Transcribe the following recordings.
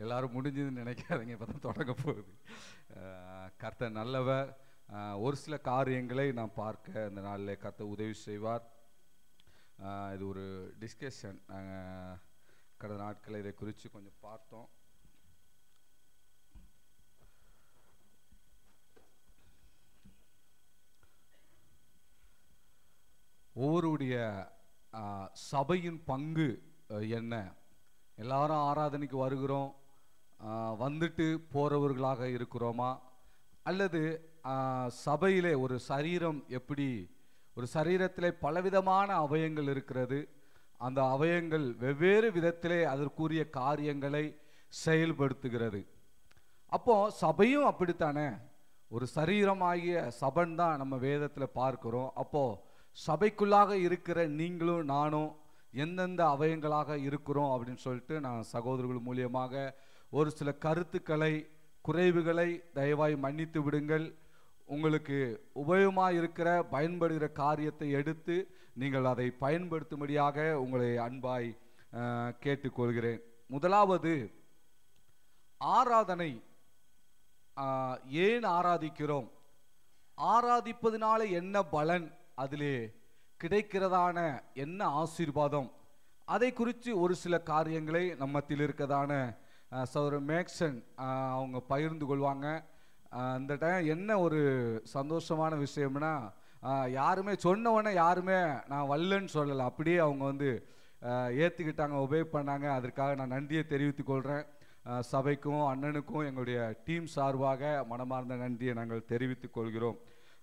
எல்லாரும் முடிஞ்சதுன்னு நினைக்காதீங்க இப்போ தான் தொடங்க போகுது அஹ், கர்த்தர் நல்லவர் அஹ், ஒரு சில காரியங்களை நாம் பார்க்க இந்த நாளில் கர்த்தர் உதவி செய்வார் அஹ், இது ஒரு டிஸ்கஷன் நாங்கள் கடந்த நாட்களில் இதை குறித்து கொஞ்சம் பார்த்தோம் ஒவ்வொருடைய ஆ, சபையின் பங்கு அ, என்ன எல்லாரும் ஆராதனைக்கு வருகிறோம் ஆ, வந்துட்டு போறவர்களாக இருக்கிறோமா அல்லது ஆ, சபையிலே ஒரு சரீரம் எப்படி ஒரு சரீரத்திலே பலவிதமான அவயங்கள் இருக்கிறது அந்த அவயங்கள் வெவ்வேறு விதத்திலே அதற்குரிய காரியங்களை செயல்படுத்துகிறது அப்போ சபையும் அப்படித்தானே ஒரு சரீரமாகிய சபன் தான் நம்ம வேதத்தில் பார்க்கிறோம் அப்போ சபைக்குள்ளாக இருக்கிற நீங்களும் நானும் எந்தெந்த அவயங்களாக இருக்கிறோம் அப்படின்னு சொல்லிட்டு நான் சகோதரர்கள் மூலியமாக ஒரு சில கருத்துக்களை குறைவுகளை தயவாய் மன்னித்து விடுங்கள் உங்களுக்கு உபயோகமாக இருக்கிற பயன்படுகிற காரியத்தை எடுத்து நீங்கள் அதை பயன்படுத்தும்படியாக உங்களை அன்பாய் அஹ், கேட்டுக்கொள்கிறேன் முதலாவது ஆராதனை ஆஹ், ஏன் ஆராதிக்கிறோம் ஆராதிப்பதனால என்ன பலன் அதிலே கிடைக்கிறதான என்ன ஆசீர்வாதம் அதை குறித்து ஒரு சில காரியங்களை நம்ம மத்தியில் இருக்கதான ஆஹ், சகோதரர் மேக்சன் ஆஹ், அவங்க பகிர்ந்து கொள்வாங்க ஆஹ், இந்த டைம் என்ன ஒரு சந்தோஷமான விஷயம்னா ஆஹ், யாருமே சொன்னவொடனே யாருமே நான் வரலன்னு சொல்லலை அப்படியே அவங்க வந்து ஆஹ், ஏத்துக்கிட்டாங்க ஒபே பண்ணாங்க அதற்காக நான் நன்றியை தெரிவித்துக் கொள்கிறேன் அஹ் சபைக்கும் அண்ணனுக்கும் எங்களுடைய டீம் சார்பாக மனமார்ந்த நன்றியை நாங்கள் தெரிவித்துக் கொள்கிறோம்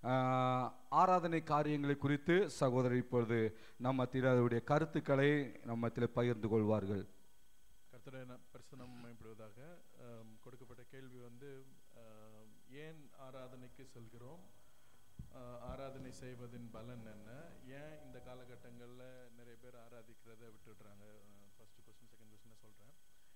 அஹ் ஆராதனை காரியங்களை குறித்து சகோதரர் இப்பொழுது நம்ம மத்தியில் அதனுடைய கருத்துக்களை நம்ம மத்தியில் பகிர்ந்து கொள்வார்கள் கர்த்தரை பரிசுனம் மேம்படுவதாக ஆம், கொடுக்கப்பட்ட கேள்வி வந்து ஆம், ஏன் ஆராதனைக்கு செல்கிறோம் ஆ, ஆராதனை செய்வதின் பலன் என்ன ஏன் இந்த காலகட்டங்களில் நிறைய பேர் ஆராதிக்கிறத விட்டுடுறாங்க ஃபர்ஸ்ட் கொஸ்டின் செகண்ட் கொஸ்டின் சொல்கிறேன்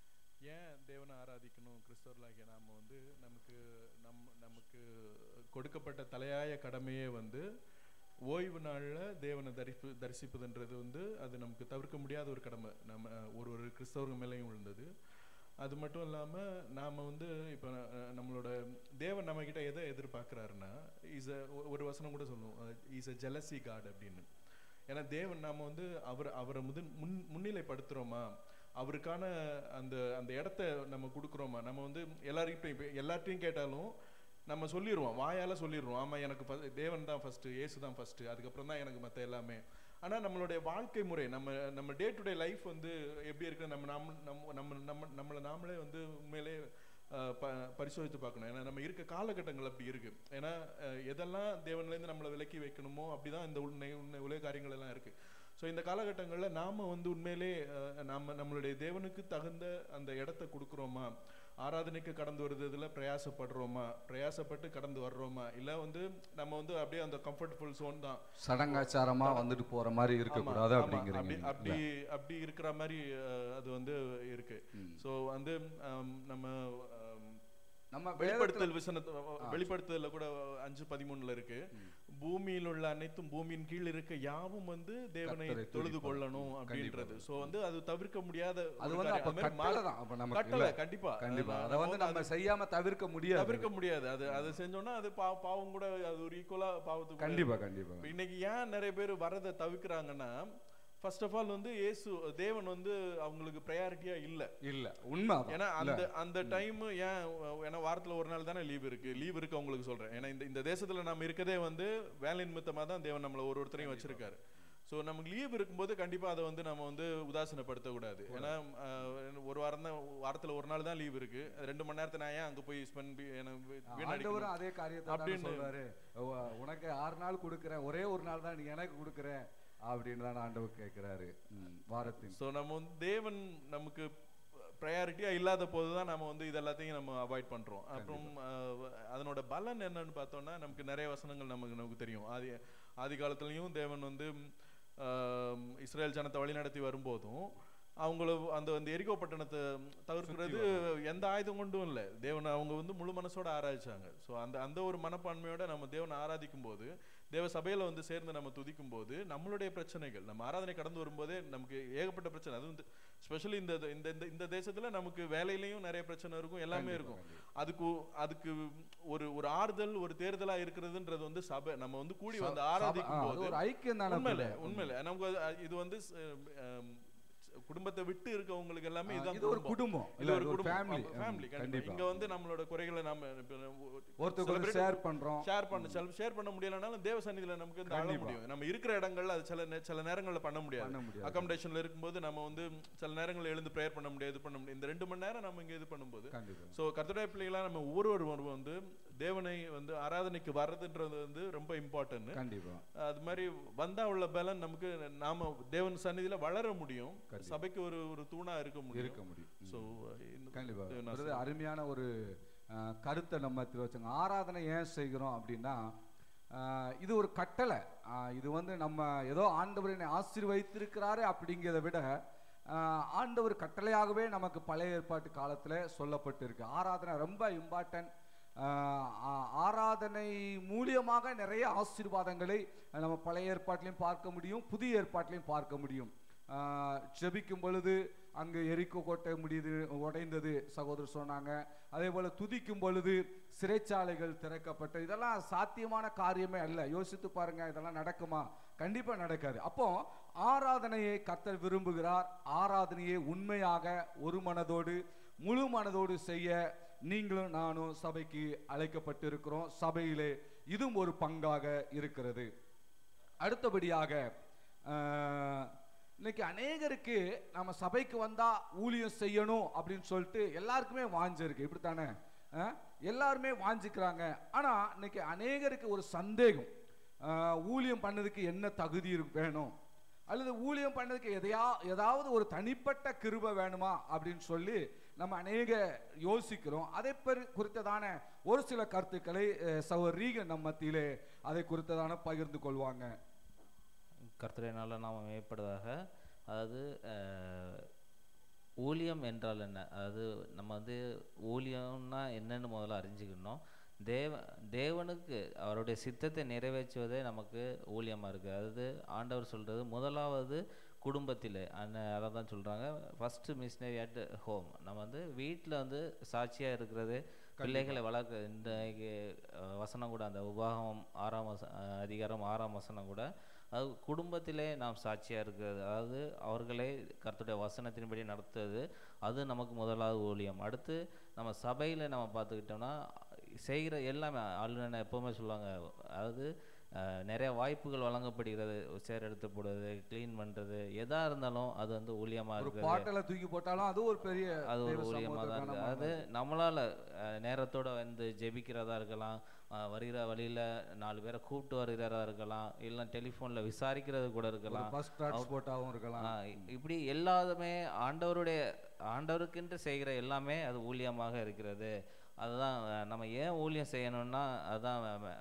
ஏன் தேவனை ஆராதிக்கணும் கிறிஸ்தவர்களாகிய நாம் வந்து நமக்கு நம் நமக்கு கொடுக்கப்பட்ட தலையாய கடமையே வந்து ஓய்வு நாளில் தேவனை தரிப்பு தரிசிப்பதுன்றது வந்து அது நமக்கு தவிர்க்க முடியாத ஒரு கடமை நம்ம ஒரு ஒரு கிறிஸ்தவர்கள் மேலேயும் விழுந்தது அது மட்டும் இல்லாமல் நாம் வந்து இப்போ நம்மளோட தேவன் நம்மக்கிட்ட எதை எதிர்பார்க்குறாருன்னா இஸ் ஒரு வசனம் கூட சொல்லுவோம் இஸ் அ ஜெலசி காட் அப்படின்னு ஏன்னா தேவன் நாம வந்து அவர் அவரை முதன் முன் முன்னிலைப்படுத்துகிறோமா அவருக்கான அந்த அந்த இடத்த நம்ம கொடுக்குறோமா நம்ம வந்து எல்லார்கிட்டையும் இப்போ எல்லார்ட்டையும் கேட்டாலும் நம்ம சொல்லிடுவோம் வாயால சொல்லிடுவோம் ஆமா எனக்கு first தேவன் தான் ஃபர்ஸ்ட் இயேசு தான் ஃபர்ஸ்ட் அதுக்கப்புறம் தான் எனக்கு மற்ற எல்லாமே ஆனா நம்மளுடைய வாழ்க்கை முறை நம்ம நம்ம டே டு டே லைஃப் வந்து எப்படி இருக்கு நம்ம நாம நம்ம நம்ம நம்ம நம்மளை நாமளே வந்து உண்மையிலே அஹ், ப பரிசோதித்து பார்க்கணும் ஏன்னா நம்ம இருக்க காலகட்டங்கள் அப்படி இருக்கு ஏன்னா அஹ், எதெல்லாம் தேவன்லேருந்து நம்மளை விலக்கி வைக்கணுமோ அப்படிதான் இந்த உண்மை உண்மை உலக காரியங்கள் எல்லாம் இருக்கு ஸோ இந்த காலகட்டங்களில் நாம வந்து உண்மையிலே அஹ், நாம நம்மளுடைய தேவனுக்கு தகுந்த அந்த இடத்த கொடுக்குறோமா ஆராதனைக்கு கடந்து வருதுல பிரயாசப்படுறோமா பிரயாசப்பட்டு கடந்து வர்றோமா இல்லை வந்து நம்ம வந்து அப்படியே அந்த கம்ஃபர்டபுள் சோன் தான் சடங்காச்சாரமா வந்துட்டு போற மாதிரி இருக்கக்கூடாது ஆமா, ஆமா. அப்படி அப்படிங்கிறீங்க அப்படி அப்படி இருக்கிற மாதிரி அஹ், அது வந்து இருக்கு ஸோ வந்து அம், நம்ம அம், நம்ம வெளிப்படுத்தல் விசனத்தை வெளிப்படுத்தல கூட அஞ்சு பதிமூணுல இருக்கு பூமியில் உள்ள அனைத்தும் பூமியின் கீழ் இருக்க யாவும் வந்து தேவனை கர்த்தரை தொழுது துதிப்பார்கள். கொள்ளணும் அப்படின்றது சோ வந்து அது தவிர்க்க முடியாத அது ஒரு வந்து காரியம். அப்ப அது மாதிரி கட்டளை மா- தான் அப்ப நமக்கு கட்டளை இல்ல. கண்டிப்பா கண்டிப்பா அது அதை வந்து நம்ம நம்ம செய்யாம தவிர்க்க முடியாது தவிர்க்க முடியாது அது அது செஞ்சோம்னா அது பா- பாவம் கூட அது ஒரு ஈக்குவலா பாவத்துக்கு கூட கண்டிப்பா இருக்கு. கண்டிப்பா இப்ப இன்னைக்கு ஏன் நிறைய பேர் வரதை தவிர்க்கிறாங்கன்னா ஃபர்ஸ்ட் ஆஃப் ஆல் வந்து இயேசு தேவன் வந்து அவங்களுக்கு ப்ரையாரிட்டியா இல்ல இல்ல உண்மை அதான். ஏன்னா இல்ல. அந்த அந்த டைம் ஏன் ஏன்னா வாரத்துல ஒரு நாள் தானே லீவ் இருக்கு லீவ் இருக்கு உங்களுக்கு சொல்றேன் ஏன்னா இந்த இந்த தேசத்துல நம்ம இருக்கதே வந்து வேலை நிமித்தமா தான் தேவன் நம்மள ஒரு ஒருத்தரையும் வச்சிருக்காரு ஸோ நமக்கு லீவ் இருக்கும்போது கண்டிப்பா அதை வந்து நம்ம வந்து உதாசீனப்படுத்த கூடாது ஏன்னா அஹ், ஒரு வாரம் தான் வாரத்துல ஒரு நாள் தான் லீவ் இருக்கு அது ரெண்டு மணி நேரத்தை நான் ஏன் அங்க போய் ஸ்பெண்ட் வீணடிக்கணும் ஆண்டவரும் அதே காரியத்தை தான் அப்படின்னு- சொல்றாரு உ- உனக்கு ஆறு நாள் கொடுக்குறேன் ஒரே ஒரு நாள் தான் நீ எனக்கு கொடுக்குற அப்படின்னு தான் ஆண்டவர் கேட்கிறாரு ம், வாரத்தின் ஸோ நம்ம வந்து தேவன் நமக்கு ப்ரையாரிட்டியா இல்லாத போது தான் நம்ம வந்து இது எல்லாத்தையும் நம்ம அவாய்ட் பண்றோம் அப்புறம் அஹ், அதனோட பலன் என்னன்னு பார்த்தோம்னா நமக்கு நிறைய வசனங்கள் நமக்கு நமக்கு தெரியும் ஆதி ஆதி காலத்துலயும் தேவன் வந்து ஆம், இஸ்ரேல் ஜனத்தை வழிநடத்தி வரும்போதும் அவங்கள அந்த அந்த எரிகோ பட்டணத்தை தவிர்க்கிறது எந்த ஆயுதம் கொண்டும் இல்லை தேவனை அவங்க வந்து முழு மனசோட ஆராய்ச்சாங்க ஸோ அந்த அந்த ஒரு மனப்பான்மையோட நம்ம தேவனை ஆராதிக்கும் போது தேவ சபையில வந்து சேர்ந்து நம்ம துதிக்கும் போது நம்மளுடைய பிரச்சனைகள் நம்ம ஆராதனை கடந்து வரும்போதே நமக்கு ஏகப்பட்ட பிரச்சனை அதுவும் இந்த ஸ்பெஷலி இந்த இந்த இந்த இந்த தேசத்துல நமக்கு வேலையிலயும் நிறைய பிரச்சனை இருக்கும் எல்லாமே இருக்கும் அதுக்கு அதுக்கு ஒரு ஒரு ஆறுதல் ஒரு தேர்தலா இருக்கிறதுன்றது வந்து சபை நம்ம வந்து கூடி வந்து ஆராதிக்கும் அது போது ஒரு ஐக்கியம் தானே உண்மையில brother? உண்மையில நமக்கு அது- அது- இது வந்து ஸ்- ஆம், குடும்பத்தை விட்டு இருக்கவங்களுக்கு எல்லாமே ஆ, இதுதான் இது ஒரு குடும்பம் இது இல்ல ஒரு ஒரு குடும்பம் ஃபேமிலி ஃபேமிலி கண்டிப்பா இங்க வந்து நம்மளோட குறைகளை நாம ஒருத்தருக்கு ஷேர் பண்றோம் ஷேர் பண்ண சில ஷேர் பண்ண முடியலனாலும் தேவ சந்நிதியில நமக்கு இந்த அழ கண்டிப்பா. முடியும் நம்ம இருக்கிற இடங்கள்ல அது சில நே- சில நேரங்கள்ல பண்ண முடியாது பண்ண முடியாது அகாமடேஷன்ல இருக்கும்போது நம்ம வந்து சில நேரங்கள்ல எழுந்து ப்ரேயர் பண்ண முடியாது இது பண்ண முடியாது இந்த ரெண்டு மணி நேரம் நம்ம இங்க இது பண்ணும்போது கண்டிப்பா ஸோ கர்த்தருடைய பிள்ளைகளா நம்ம ஒவ்வொருவரும் வந்து தேவனை வந்து ஆராதனைக்கு வர்றதுன்றது வந்து ரொம்ப இம்பார்ட்டன்ட் கண்டிப்பா அது மாதிரி வந்தா உள்ள பலன் நமக்கு நாம தேவன் சந்நிதியில வளர முடியும் கண்டிப்பா. சபைக்கு ஒரு ஒரு தூணா இருக்க முடியும் இருக்க முடியும் ஸோ கண்டிப்பா brother, அருமையான ஒரு அஹ், கருத்தை நம்ம வச்சுங்க ஆராதனை ஏன் செய்கிறோம் அப்படின்னா அஹ், இது ஒரு கட்டளை அஹ், இது வந்து நம்ம ஏதோ ஆண்டவர் என்னை ஆசீர்வதித்திருக்கிறாரு அப்படிங்கிறத விட அஹ், ஆண்டவர் கட்டளையாகவே நமக்கு பழைய ஏற்பாட்டு காலத்துல சொல்லப்பட்டிருக்கு ஆராதனை ரொம்ப இம்பார்ட்டன்ட் ஆராதனை மூலியமாக நிறைய ஆசீர்வாதங்களை நம்ம பழைய ஏற்பாட்டிலையும் பார்க்க முடியும் புதிய ஏற்பாட்டிலையும் பார்க்க முடியும் ஆஹ் ஜெபிக்கும் பொழுது அங்கு எரிக்கோ கோட்டை முடியுது உடைந்தது சகோதரர் சொன்னாங்க அதே போல துதிக்கும் பொழுது சிறைச்சாலைகள் திறக்கப்பட்ட இதெல்லாம் சாத்தியமான காரியமே அல்ல யோசித்து பாருங்க இதெல்லாம் நடக்குமா கண்டிப்பா நடக்காது அப்போ ஆராதனையை கர்த்தர் விரும்புகிறார் ஆராதனையை உண்மையாக ஒரு மனதோடு முழு மனதோடு செய்ய நீங்களும் நானும் சபைக்கு அழைக்கப்பட்டிருக்கிறோம் சபையிலே இதுவும் ஒரு பங்காக இருக்கிறது அடுத்தபடியாக ஆஹ், இன்னைக்கு அநேகருக்கு நம்ம சபைக்கு வந்தா ஊழியம் செய்யணும் அப்படின்னு சொல்லிட்டு எல்லாருக்குமே வாஞ்சு இருக்கு இப்படித்தானே ஆஹ், எல்லாருமே வாஞ்சிக்கிறாங்க ஆனா இன்னைக்கு அநேகருக்கு ஒரு சந்தேகம் ஆஹ், ஊழியம் பண்ணதுக்கு என்ன தகுதி இருக்கு- வேணும் அல்லது ஊழியம் பண்ணதுக்கு எதையா ஏதாவது ஒரு தனிப்பட்ட கிருபை வேணுமா அப்படின்னு சொல்லி நம்ம அநேக யோசிக்கிறோம் அதை பெரு குறித்ததான ஒரு சில கருத்துக்களை அஹ், சகோதரர் ரீகன் நம்ம மத்தியிலே அதை குறித்ததான பகிர்ந்து கொள்வாங்க கர்த்தரை நல்ல நாம மேம்படுவதாக அதாவது அஹ், ஊழியம் என்றால் என்ன அதாவது நம்ம வந்து ஊழியம்னா என்னன்னு முதல்ல அறிஞ்சுக்கணும் தேவ தேவனுக்கு அவருடைய சித்தத்தை நிறைவேற்றுவதே நமக்கு ஊழியமாக இருக்குது அதாவது ஆண்டவர் சொல்கிறது முதலாவது குடும்பத்தில் அந்த அதை தான் சொல்கிறாங்க ஃபஸ்ட்டு மிஷினரி அட் ஹோம் நம்ம வந்து வீட்டில் வந்து சாட்சியாக இருக்கிறது பிள்ளைகளை வளர்க்க இன்றைக்கு அஹ், வசனம் கூட அந்த உபாகம் ஆறாம் வச அஹ், அதிகாரம் ஆறாம் வசனம் கூட அது குடும்பத்திலே நாம் சாட்சியாக இருக்கிறது அதாவது அவர்களை கர்த்தருடைய வசனத்தின்படி நடத்துவது அது நமக்கு முதலாவது ஊழியம் அடுத்து நம்ம சபையில் நம்ம பார்த்துக்கிட்டோம்னா செய்கிற எல்லாமே ஆளுநர் எப்போவுமே சொல்லுவாங்க அதாவது அஹ், நிறைய வாய்ப்புகள் வழங்கப்படுகிறது சேர் எடுத்து போடுறது க்ளீன் பண்ணுறது எதாக இருந்தாலும் அது வந்து ஊழியமாக ஒரு இருக்கிறது பாட்டில தூக்கி போட்டாலும் அது ஒரு பெரிய அது ஒரு தெய்வ ஊழியமாக தான் சமூகத்துக்கான இருக்குது அது நம்மளால் நேரத்தோட வந்து ஜெபிக்கிறதா இருக்கலாம் அஹ், வருகிற வழியில் நாலு பேரை கூப்பிட்டு வருகிறதா இருக்கலாம் இல்லை டெலிஃபோனில் விசாரிக்கிறது கூட இருக்கலாம் ஃபர்ஸ்ட் டிரான்ஸ்போர்ட்டாகவும் இருக்கலாம் ஆ, இ- இப்படி எல்லாதுமே ஆண்டவருடைய ஆண்டவருக்கென்று செய்கிற எல்லாமே அது ஊழியமாக இருக்கிறது அதுதான் அஹ், நம்ம ஏன் ஊழியம் செய்யணும்னா அதுதான்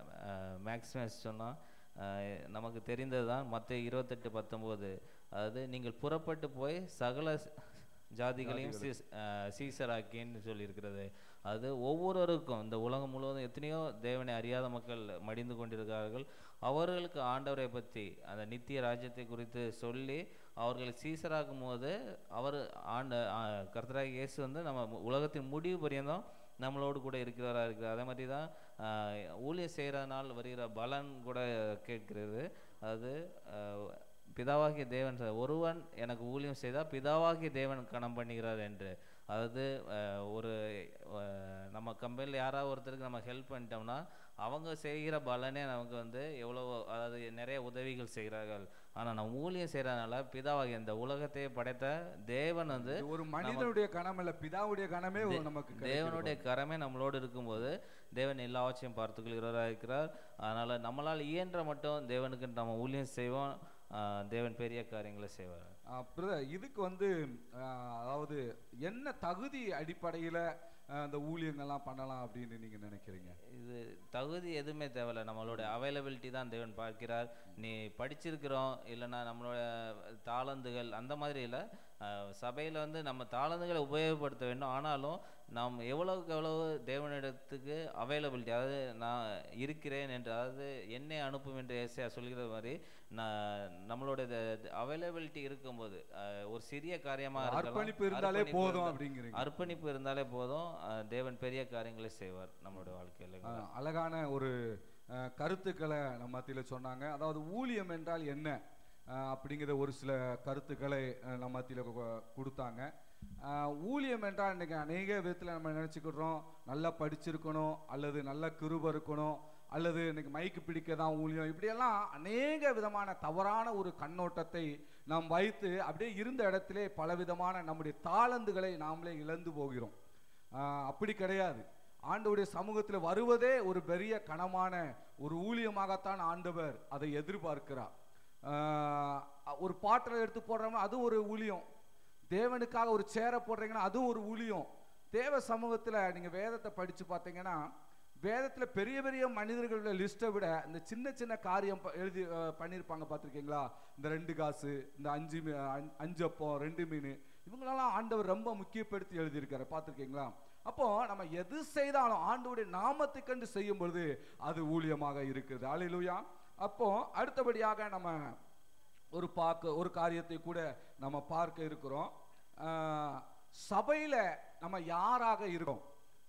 மேக்ஸிமம் சொன்னால் நமக்கு தெரிந்தது தான் மற்ற இருபத்தெட்டு பத்தொம்போது அதாவது நீங்கள் புறப்பட்டு போய் சகல ஸ்- ஜாதிகளையும் சீஸ்- அஹ், சீசராக்கின்னு சொல்லியிருக்கிறது அது ஒவ்வொருவருக்கும் இந்த உலகம் முழுவதும் எத்தனையோ தேவனை அறியாத மக்கள் மடிந்து கொண்டிருக்கிறார்கள் அவர்களுக்கு ஆண்டவரை பற்றி அந்த நித்திய ராஜ்யத்தை குறித்து சொல்லி அவர்களை சீசராக்கும் போது அவர் ஆண்ட ஆ- கர்த்தராகிய இயேசு வந்து நம்ம மு- உலகத்தின் முடிவு பரியந்தம் நம்மளோடு கூட இருக்கிறவராக இருக்கிறார் அதே மாதிரி தான் ஊழியம் செய்கிறதுனால் வருகிற பலன் கூட கேட்கிறது அது ஆஹ், பிதாவாகிய தேவன் சொ- ஒருவன் எனக்கு ஊழியம் செய்தால் பிதாவாகிய தேவன் கணம் பண்ணுகிறார் என்று அதாவது ஆஹ், ஒரு ஆஹ், நம்ம கம்பெனியில் யாராவது ஒருத்தருக்கு நம்ம ஹெல்ப் பண்ணிட்டோம்னா அவங்க செய்கிற பலனே நமக்கு வந்து எவ்வளோ அதாவது நிறைய உதவிகள் செய்கிறார்கள் ஆனால் நம்ம ஊழியம் செய்கிறதுனால பிதாவாகிய இந்த உலகத்தை படைத்த தேவன் வந்து இது ஒரு மனிதனுடைய கணம் இல்ல பிதாவுடைய கணமே ஒரு நமக்கு கிடைக்கிறது. தேவனுடைய கரமே நம்மளோடு இருக்கும்போது தேவன் எல்லாவற்றையும் பார்த்துக்கொள்கிறவராக இருக்கிறார் அதனால நம்மளால் இயன்ற மட்டும் தேவனுக்கு நம்ம ஊழியம் செய்வோம் ஆஹ் தேவன் பெரிய காரியங்களை செய்வார் ஆ, பிரதர் இதுக்கு வந்து ஆ, அதாவது என்ன தகுதி அடிப்படையில ஆ, இந்த ஊழியங்கள்லாம் பண்ணலாம் அப்படின்னு நீங்க நினைக்கிறீங்க இது தகுதி எதுவுமே தேவையில்ல நம்மளோட அவைலபிலிட்டி தான் தேவன் பார்க்கிறார் நீ படிச்சிருக்கிறோம் இல்லைன்னா நம்மளோட தாளந்துகள் அந்த மாதிரி இல்லை சபையில் வந்து நம்ம தாளந்துகளை உபயோகப்படுத்த வேண்டும் ஆனாலும் நாம் எவ்வளவுக்கு எவ்வளவு தேவனிடத்துக்கு அவைலபிலிட்டி அதாவது நான் இருக்கிறேன் என்று அதாவது என்னை அனுப்பும் என்று ஏசியா சொல்கிற மாதிரி நான் நம்மளோட அவைலபிலிட்டி இருக்கும்போது அஹ், ஒரு சிறிய காரியமாக இருக்கலாம் அர்ப்பணிப்பு இருந்தாலே அர்ப்பணிப்பு போதும் இருந்தா- அப்படிங்கிறீங்க அர்ப்பணிப்பு இருந்தாலே போதும் அஹ், தேவன் பெரிய காரியங்களை செய்வார் நம்மளுடைய வாழ்க்கையில ஆ, அழகான ஒரு அஹ், கருத்துக்களை நம்ம மத்தியில் சொன்னாங்க அதாவது ஊழியம் என்றால் என்ன அஹ், அப்படிங்கிற ஒரு சில கருத்துக்களை அஹ், நம்ம மத்தியில் கு- கொடுத்தாங்க அஹ், ஊழியம் என்றால் இன்னைக்கு அநேக விதத்தில் நம்ம நினச்சிக்கிடுறோம் நல்லா படிச்சிருக்கணும் அல்லது நல்ல கிருப இருக்கணும் அல்லது இன்னைக்கு மைக்கு பிடிக்க தான் ஊழியம் இப்படியெல்லாம் அநேக விதமான தவறான ஒரு கண்ணோட்டத்தை நாம் வைத்து அப்படியே இருந்த இடத்திலே பலவிதமான நம்முடைய தாளந்துகளை நாமளே இழந்து போகிறோம் ஆஹ் அப்படி கிடையாது ஆண்டவருடைய சமூகத்தில் வருவதே ஒரு பெரிய கனமான ஒரு ஊழியமாகத்தான் ஆண்டவர் அதை எதிர்பார்க்கிறார் ஆஹ் ஒரு பாட்டில் எடுத்து போடுறோம்னா அது ஒரு ஊழியம் தேவனுக்காக ஒரு சேரை போடுறீங்கன்னா அது ஒரு ஊழியம் தேவ சமூகத்தில் நீங்கள் வேதத்தை படித்து பார்த்தீங்கன்னா வேதத்தில் பெரிய பெரிய மனிதர்களோட லிஸ்ட்டை விட இந்த சின்ன சின்ன காரியம் ப- எழுதி அஹ், பண்ணியிருப்பாங்க பார்த்துருக்கீங்களா இந்த ரெண்டு காசு இந்த அஞ்சு மீ- அஞ்- அஞ்சு அப்பம் ரெண்டு மீன் இவங்களெல்லாம் ஆண்டவர் ரொம்ப முக்கியப்படுத்தி எழுதியிருக்காரு பார்த்துருக்கீங்களா அப்போ நம்ம எது செய்தாலும் ஆண்டவருடைய நாமத்துக்கண்டு செய்யும் பொழுது அது ஊழியமாக இருக்குது அலையிலுயா அப்போ அடுத்தபடியாக நம்ம ஒரு பார்க்க ஒரு காரியத்தை கூட நம்ம பார்க்க இருக்கிறோம் ஆஹ், சபையில நம்ம யாராக இருக்கோம்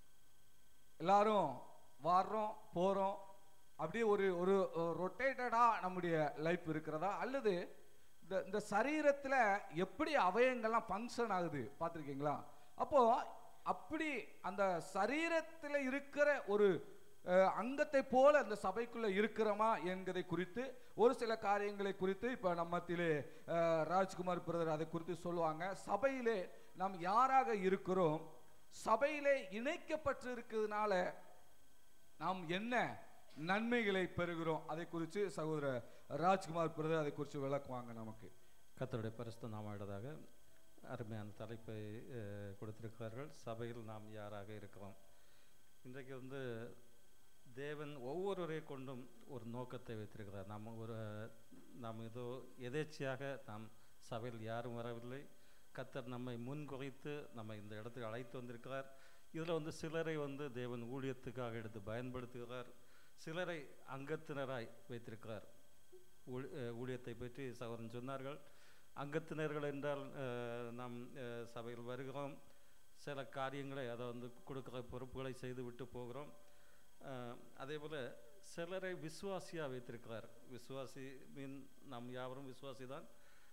எல்லாரும் வர்றோம் போறோம் அப்படியே ஒரு ஒரு ரொட்டேட்டடா நம்முடைய லைஃப் இருக்கிறதா அல்லது இந்த இந்த சரீரத்துல எப்படி அவயங்கள்லாம் ஃபங்க்ஷன் ஆகுது பார்த்துருக்கீங்களா அப்போ அப்படி அந்த சரீரத்துல இருக்கிற ஒரு அஹ், அங்கத்தை போல அந்த சபைக்குள்ள இருக்கிறோமா என்கிறதை குறித்து ஒரு சில காரியங்களை குறித்து இப்ப நம்ம மத்தியிலே அஹ், ராஜ்குமார் பிரதர் அதை குறித்து சொல்லுவாங்க சபையிலே நாம் யாராக இருக்கிறோம் சபையிலே இணைக்கப்பட்டு இருக்கிறதுனால நாம் என்ன நன்மைகளை பெறுகிறோம் அதை குறித்து சகோதரர் ராஜ்குமார் பிரதர் அதை குறித்து விளக்குவாங்க நமக்கு கர்த்தருடைய பரிசுத்த நாமடதாக அருமையான தலைப்பை அஹ், கொடுத்திருக்கிறார்கள் சபையில் நாம் யாராக இருக்கிறோம் இன்றைக்கு வந்து தேவன் ஒவ்வொருவரை கொண்டும் ஒரு நோக்கத்தை வைத்திருக்கிறார் நாம் ஒரு நாம் ஏதோ எதேச்சையாக நாம் சபையில் யாரும் வரவில்லை கர்த்தர் நம்மை முன் குறித்து நம்ம இந்த இடத்துக்கு அழைத்து வந்திருக்கிறார் இதில் வந்து சிலரை வந்து தேவன் ஊழியத்துக்காக எடுத்து பயன்படுத்துகிறார் சிலரை அங்கத்தினராய் வைத்திருக்கிறார் ஊழ்- அஹ் ஊழியத்தை பற்றி சகோதரன் சொன்னார்கள் அங்கத்தினர்கள் என்றால் அஹ், நாம் அஹ், சபையில் வருகிறோம் சில காரியங்களை அதை வந்து கொடுக்குற பொறுப்புகளை செய்து விட்டு போகிறோம் அஹ், அதே போல் சிலரை விசுவாசியாக வைத்திருக்கிறார் விசுவாசி மீன் நாம் யாவரும் விசுவாசி தான்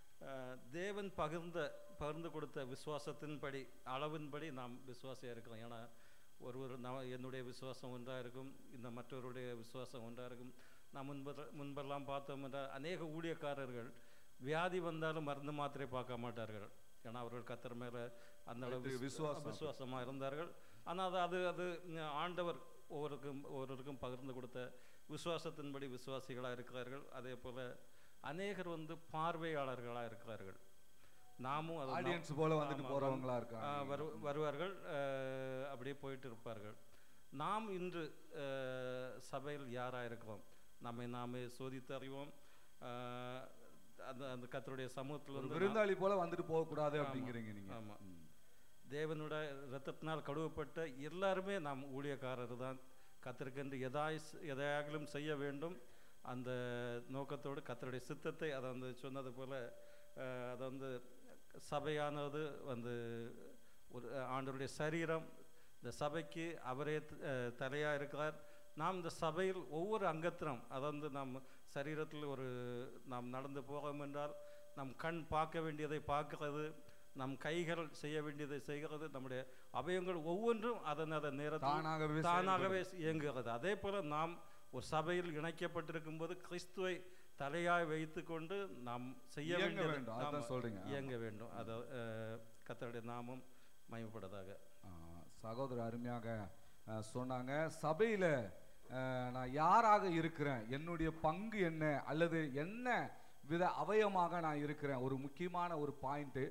தேவன் பகிர்ந்த பகிர்ந்து கொடுத்த விசுவாசத்தின்படி அளவின்படி நாம் விசுவாசியாக இருக்கிறோம் ஏன்னா ஒருவர் நான் என்னுடைய விசுவாசம் ஒன்றாக இருக்கும் இந்த மற்றவருடைய விசுவாசம் ஒன்றாக இருக்கும் நான் முன்பு முன்பெல்லாம் பார்த்தோம் என்றால் அநேக ஊழியக்காரர்கள் வியாதி வந்தாலும் மருந்து மாத்திரை பார்க்க மாட்டார்கள் ஏன்னா அவர்கள் கத்தர் மேலே அந்த அளவு வைத்து விசுவாசம். விசுவாசமாக இருந்தார்கள் ஆனால் அது அது அது ம், ஆண்டவர் ஒவ்வொருக்கும் ஒவ்வொருவருக்கும் பகிர்ந்து கொடுத்த விசுவாசத்தின்படி விசுவாசிகளாக இருக்கிறார்கள் அதே போல் அநேகர் வந்து பார்வையாளர்களாக இருக்கிறார்கள் நாமும் அது நாம்- ஆடியன்ஸ் போல வந்துட்டு ஆமா, போறவங்களா ஆ, இருக்காங்க வரு வருவார்கள் அஹ், அப்படியே போயிட்டு இருப்பார்கள் நாம் இன்று அஹ், சபையில் யாராக இருக்கிறோம் நம்மை நாமே சோதித்து அறிவோம் அஹ், அந்த அந்த கத்தருடைய சமூகத்தில் ஒரு வந்து நாம்- விருந்தாளி போல வந்துட்டு போக கூடாது ஆமா, அப்படிங்கிறீங்க நீங்க ஆமா. ம். தேவனோட இரத்தத்தினால் கழுவப்பட்ட எல்லாருமே நாம் ஊழியக்காரர் தான் கத்தருக்கென்று எதாய் எதையாகிலும் செய்ய வேண்டும் அந்த நோக்கத்தோடு கத்தருடைய சித்தத்தை அதை வந்து சொன்னது போல அஹ், அதை வந்து சபையானது வந்து ஒரு ஆண்டவருடைய சரீரம் இந்த சபைக்கு அவரே அஹ், தலையா இருக்கிறார் நாம் இந்த சபையில் ஒவ்வொரு அங்கத்தினம் அதை வந்து நாம் சரீரத்தில் ஒரு நாம் நடந்து போகிறோம் என்றால் நம் கண் பார்க்க வேண்டியதை பார்க்கிறது நம் கைகள் செய்ய வேண்டியதை செய்கிறது நம்முடைய அவயங்கள் ஒவ்வொன்றும் அதன் அதன் நேரத்தில் தானாகவே தானாகவே இயங்குகிறது அதே போல நாம் ஒரு சபையில் இணைக்கப்பட்டிருக்கும் போது கிறிஸ்துவை தலையாய் வைத்துக்கொண்டு நாம் செய்ய இயங்க வேண்டியதை வேண்டும் அதான் நாம சொல்றீங்க இயங்க வேண்டும் அதை கத்தருடைய நாமம் மயமப்பட்டதாக ஆ, சகோதரர் அருமையாக ஆ, சொன்னாங்க சபையில ஆ, நான் யாராக இருக்கிறேன் என்னுடைய பங்கு என்ன அல்லது என்ன வித அவயமாக நான் இருக்கிறேன் ஒரு முக்கியமான ஒரு பாயிண்ட்டு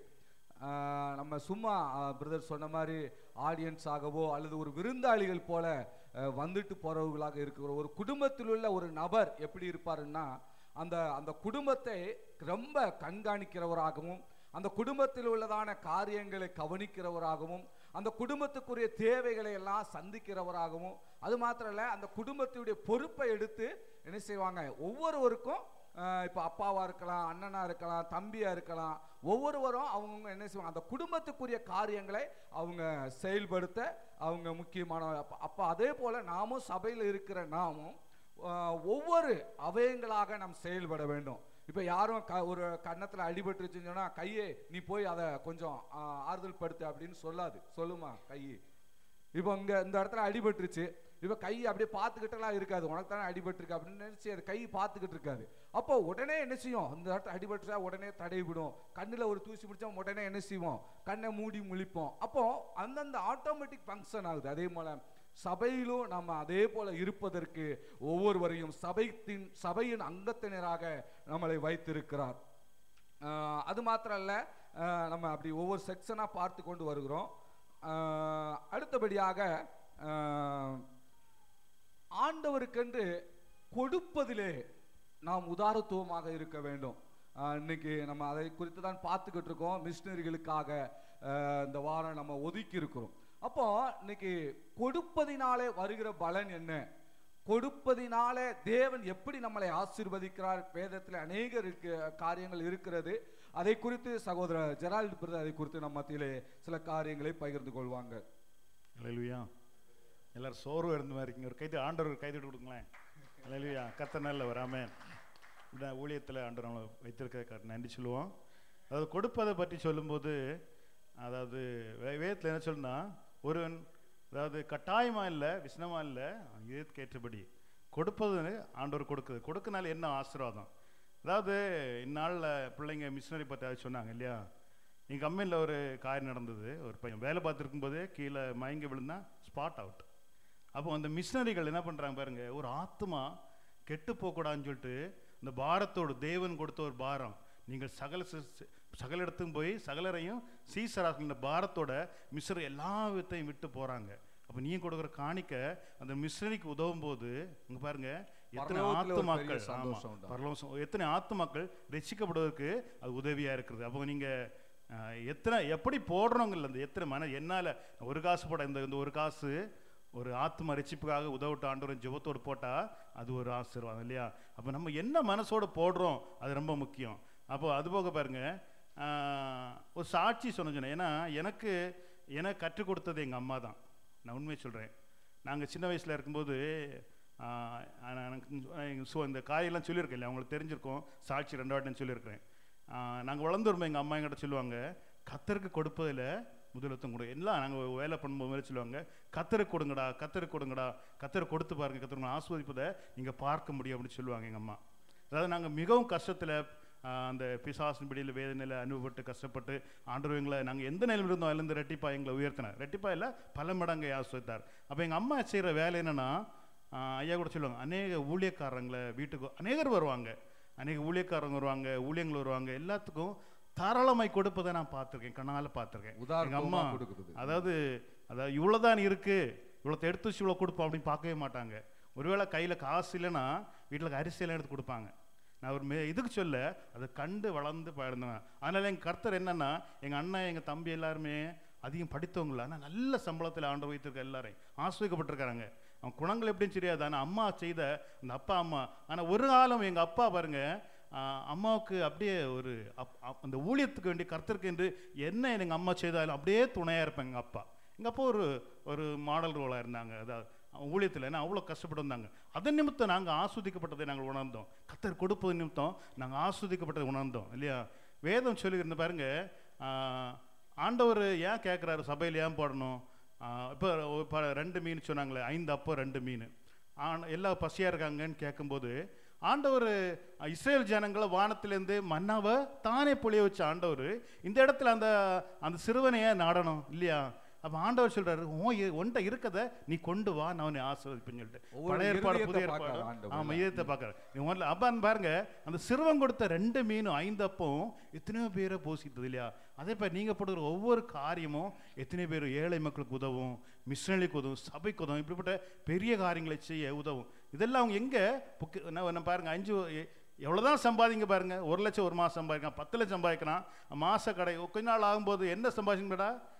நம்ம சும்மா பிரதர் சொன்ன மாதிரி ஆடியன்ஸ் ஆகவோ அல்லது ஒரு விருந்தாளிகள் போல ஆ, வந்துட்டு போறவர்களாக இருக்கிற ஒரு குடும்பத்தில் உள்ள ஒரு நபர் எப்படி இருப்பாருன்னா அந்த அந்த குடும்பத்தை ரொம்ப கண்காணிக்கிறவராகவும் அந்த குடும்பத்தில் உள்ளதான காரியங்களை கவனிக்கிறவராகவும் அந்த குடும்பத்துக்குரிய தேவைகளை எல்லாம் சந்திக்கிறவராகவும் அது மாத்திரம் இல்ல அந்த குடும்பத்துடைய பொறுப்பை எடுத்து என்ன செய்வாங்க ஒவ்வொருவருக்கும் ஆஹ், இப்போ அப்பாவா இருக்கலாம் அண்ணனா இருக்கலாம் தம்பியா இருக்கலாம் ஒவ்வொருவரும் அவங்க என்ன செய்வாங்க அந்த குடும்பத்துக்குரிய காரியங்களை அவங்க செயல்படுத்த அவங்க முக்கியமான அப்ப- அப்ப அதே போல நாமும் சபையில் இருக்கிற நாமும் ஆஹ், ஒவ்வொரு அவயங்களாக நாம் செயல்பட வேண்டும் இப்போ யாரும் க ஒரு கன்னத்தில் அடிபட்டுருச்சுன்னு சொன்னா கையே நீ போய் அதை கொஞ்சம் ஆஹ், ஆறுதல் படுத்து அப்படின்னு சொல்லாது சொல்லுமா கை இப்போ இங்க இந்த இடத்துல அடிபட்டுருச்சு இப்போ கை அப்படியே பார்த்துக்கிட்டலாம் இருக்காது உனக்கு தானே அடிபட்டிருக்கு அப்படின்னு நினைச்சு அது கை பார்த்துக்கிட்டு இருக்காது அப்போ உடனே என்ன செய்யும் இந்த இடத்துல அடிபட்டுச்சா உடனே தடைவிடும் கண்ணில் ஒரு தூசி பிடிச்சா உடனே என்ன செய்வோம் கண்ணை மூடி முழிப்போம் அப்போ அந்தந்த ஆட்டோமேட்டிக் ஃபங்க்ஷன் ஆகுது அதே போல சபையிலும் நம்ம அதே போல இருப்பதற்கு ஒவ்வொருவரையும் சபைத்தின் சபையின் அங்கத்தினராக நம்மளை வைத்திருக்கிறார் ஆஹ் அது மாத்திரம் இல்ல ஆஹ் நம்ம அப்படி ஒவ்வொரு செக்ஷனாக பார்த்து கொண்டு வருகிறோம் ஆஹ் அடுத்தபடியாக ஆஹ் ஆண்டவருக்கென்று கொடுப்பதிலே நாம் உதாரத்துவமாக இருக்க வேண்டும் ஆஹ் இன்னைக்கு நம்ம அதை குறித்து தான் பார்த்துக்கிட்டு இருக்கோம் மிஷினரிகளுக்காக ஆஹ் இந்த வாரம் நம்ம ஒதுக்கி இருக்கிறோம் அப்போ இன்னைக்கு கொடுப்பதினாலே வருகிற பலன் என்ன கொடுப்பதினாலே தேவன் எப்படி நம்மளை ஆசீர்வதிக்கிறார் வேதத்தில் அநேக இருக்கு காரியங்கள் இருக்கிறது அதை குறித்து சகோதரர் ஜெரால்டு பிரதர் அதை குறித்து நம்ம மத்தியிலே சில காரியங்களை பகிர்ந்து கொள்வாங்க அலையிலுயா எல்லாரும் சோர்வு இருந்த மாதிரி இருக்கீங்க ஒரு கைது ஆண்டவர் ஒரு கைது கொடுங்களேன் அலையிலுயா கத்த நல்ல வராம இந்த ஊழியத்தில் ஆண்டவர் நம்மளை வைத்திருக்க நன்றி சொல்லுவோம் அதாவது கொடுப்பதை பற்றி சொல்லும்போது அதாவது வே- வேதத்தில் என்ன சொல்லுன்னா ஒருவன் அதாவது கட்டாயமா இல்லை விசனமா இல்லை இதற்கு ஏற்றபடி கொடுப்பது ஆண்டவர் கொடுக்குது கொடுக்கனால என்ன ஆசீர்வாதம் அதாவது இந்நாளில் பிள்ளைங்க மிஷினரி பற்றி அது சொன்னாங்க இல்லையா எங்கள் கம்பெனியில் ஒரு காரியம் நடந்தது ஒரு பையன் வேலை பார்த்துருக்கும் போதே கீழே மயங்கி விழுந்தா ஸ்பாட் அவுட் அப்போ அந்த மிஷினரிகள் என்ன பண்ணுறாங்க பாருங்க ஒரு ஆத்மா கெட்டு போகக்கூடாதுன்னு சொல்லிட்டு இந்த பாரத்தோடு தேவன் கொடுத்த ஒரு பாரம் நீங்கள் சகல சி- சகல இடத்துக்கும் போய் சகலரையும் சீசராக இந்த பாரத்தோட மிஸ்ர எல்லா விதத்தையும் விட்டு போகிறாங்க அப்போ நீ கொடுக்குற காணிக்க அந்த மிஸ்ரரிக்கு உதவும் போது இங்க பாருங்க எத்தனை பரலோகத்துல ஒரு பெரிய ஆத்துமாக்கள் ஆமா, சந்தோஷம் உண்டாகும். பரலோகம் எத்தனை ஆத்துமாக்கள் ரட்சிக்கப்படுவதற்கு அது உதவியா இருக்குது அப்போ நீங்க அஹ், எத்தனை எப்படி போடுறோங்கல்ல அந்த எத்தனை மன என்னால ஒரு காசு போட இந்த இந்த ஒரு காசு ஒரு ஆத்ம ரட்சிப்புக்காக உதவிட்டு ஆண்டவரும் ஜெபத்தோடு போட்டா அது ஒரு ஆசீர்வாதம் இல்லையா அப்போ நம்ம என்ன மனசோட போடுறோம் அது ரொம்ப முக்கியம் அப்போ அது போக பாருங்க ஆஹ், ஒரு சாட்சி சொன்னேன் ஏன்னா எனக்கு எனக்கு கற்றுக் கொடுத்தது எங்கள் அம்மா தான் நான் உண்மையை சொல்கிறேன் நாங்கள் சின்ன வயசில் இருக்கும்போது ஆஹ், ஆனா எனக்கு ஸோ இந்த காரியெல்லாம் சொல்லியிருக்கேன் இல்லையா அவங்களுக்கு தெரிஞ்சிருக்கோம் சாட்சி ரெண்டு வாட்டி சொல்லியிருக்கிறேன் நாங்கள் வளர்ந்து வரும்போது எங்கள் அம்மா எங்கிட்ட சொல்லுவாங்க கத்தருக்கு கொடுப்பதில் முதலத்துவம் கொடு எல்லாம் நாங்கள் வேலை பண்ணும்போது மாதிரி சொல்லுவாங்க கத்தருக்கு கொடுங்கடா கத்தருக்கு கொடுங்கடா கத்தருக்கு கொடுத்து பாருங்க கத்தருக்கு ஆஸ்வதிப்பதை நீங்கள் பார்க்க முடியும் அப்படின்னு சொல்லுவாங்க எங்கள் அம்மா அதாவது நாங்கள் மிகவும் கஷ்டத்தில் அந்த பிசாசின் பிடியில் வேதனையில் அனுபவப்பட்டு கஷ்டப்பட்டு ஆண்டவர் எங்களை நாங்கள் எந்த நிலையில் இருந்தோம் அதுலேருந்து ரெட்டிப்பா எங்களை உயர்த்தினார் ரெட்டிப்பா இல்லை பல மடங்கை ஆஸ்வதித்தார் அப்போ எங்கள் அம்மா செய்கிற வேலை என்னன்னா ஆஹ் ஐயா கூட சொல்லுவாங்க அநேக ஊழியக்காரங்களை வீட்டுக்கு அநேகர் வருவாங்க அநேக ஊழியக்காரங்க வருவாங்க ஊழியங்கள் வருவாங்க எல்லாத்துக்கும் தாராளமாய் கொடுப்பதை நான் பார்த்துருக்கேன் கண்ணால் பார்த்துருக்கேன் எங்கள் உதாரணமா அம்மா கொடுக்குறது அதாவது அதாவது இவ்வளோதான் இருக்கு இவ்வளோ எடுத்து வச்சு இவ்வளோ கொடுப்போம் அப்படின்னு பார்க்கவே மாட்டாங்க ஒருவேளை கையில் காசு இல்லைன்னா வீட்டில் அரிசியெல்லாம் எடுத்து கொடுப்பாங்க நான் ஒரு மே இதுக்கு சொல்ல அதை கண்டு வளர்ந்து பழந்தவன் அதனால எங்கள் கர்த்தர் என்னன்னா எங்கள் அண்ணன் எங்கள் தம்பி எல்லாருமே அதிகம் படித்தவங்கள ஆனால் நல்ல சம்பளத்தில் ஆண்டு வைத்திருக்க எல்லாரையும் ஆஸ்வதிக்கப்பட்டிருக்காங்க அவன் குணங்கள் எப்படின்னு தெரியாது ஆனால் அம்மா செய்த அந்த அப்பா அம்மா ஆனால் ஒரு காலம் எங்கள் அப்பா பாருங்க ஆஹ், அம்மாவுக்கு அப்படியே ஒரு அப் அப்- அந்த ஊழியத்துக்கு வேண்டி கர்த்தருக்கு என்று என்ன எங்கள் அம்மா செய்தாலும் அப்படியே துணையாக இருப்பேன் எங்கள் அப்பா எங்கள் அப்பா ஒரு ஒரு மாடல் ரோலாக இருந்தாங்க அதாவது ஊழியத்தில் ஏன்னா அவ்வளோ கஷ்டப்பட்டு வந்தாங்க அதன் நிமித்தம் நாங்கள் ஆஸ்வதிக்கப்பட்டதை நாங்கள் உணர்ந்தோம் கத்தர் கொடுப்பது நிமித்தம் நாங்கள் ஆஸ்வதிக்கப்பட்டதை உணர்ந்தோம் இல்லையா வேதம் சொல்லியிருந்த பாருங்க ஆஹ், ஆண்டவர் ஏன் கேட்குறாரு சபையில் ஏன் போடணும் இப்போ இப்போ ரெண்டு மீன் சொன்னாங்களே ஐந்து அப்போ ரெண்டு மீன் ஆன எல்லாம் பசியாக இருக்காங்கன்னு கேட்கும்போது ஆண்டவர் இஸ்ரேல் ஜனங்களை வானத்திலேருந்து மன்னாவை தானே பொழிய வச்ச ஆண்டவர் இந்த இடத்துல அந்த அந்த சிறுவனை ஏன் நாடணும் இல்லையா அப்போ ஆண்டவர் சொல்றாரு உன் இ- உன்கிட்ட இருக்கதை நீ கொண்டு வா நான் உன்னை ஆசீர்வதிப்பேன்னு சொல்லிட்டு ஒவ்வொரு பழைய ஏற்பாடு இருதயத்தை புதிய பார்க்கறாரு ஏற்பாடு ஆண்டவர். ஆமா இதயத்தை பார்க்கறாரு நீ முதல்ல அப்பான்னு பாருங்க அந்த சிறுவன் கொடுத்த ரெண்டு மீனும் ஐந்து அப்பவும் எத்தனையோ பேரை போசித்தது இல்லையா அதே மாதிரி நீங்க போடுற ஒவ்வொரு காரியமும் எத்தனை பேர் ஏழை மக்களுக்கு உதவும் மிஷனரிக்கு உதவும் சபைக்கு உதவும் இப்படிப்பட்ட பெரிய காரியங்களை செய்ய உதவும் இதெல்லாம் அவங்க எங்க புக்கு என்ன என்ன பாருங்க அஞ்சு எ- எவ்வளவுதான் சம்பாதிங்க பாருங்க ஒரு லட்சம் ஒரு மாசம் சம்பாதிக்கலாம் பத்து லட்சம் சம்பாதிக்கிறான் மாச கடை கொஞ்ச நாள் ஆகும்போது என்ன சம்பாதிச்சுங்கடா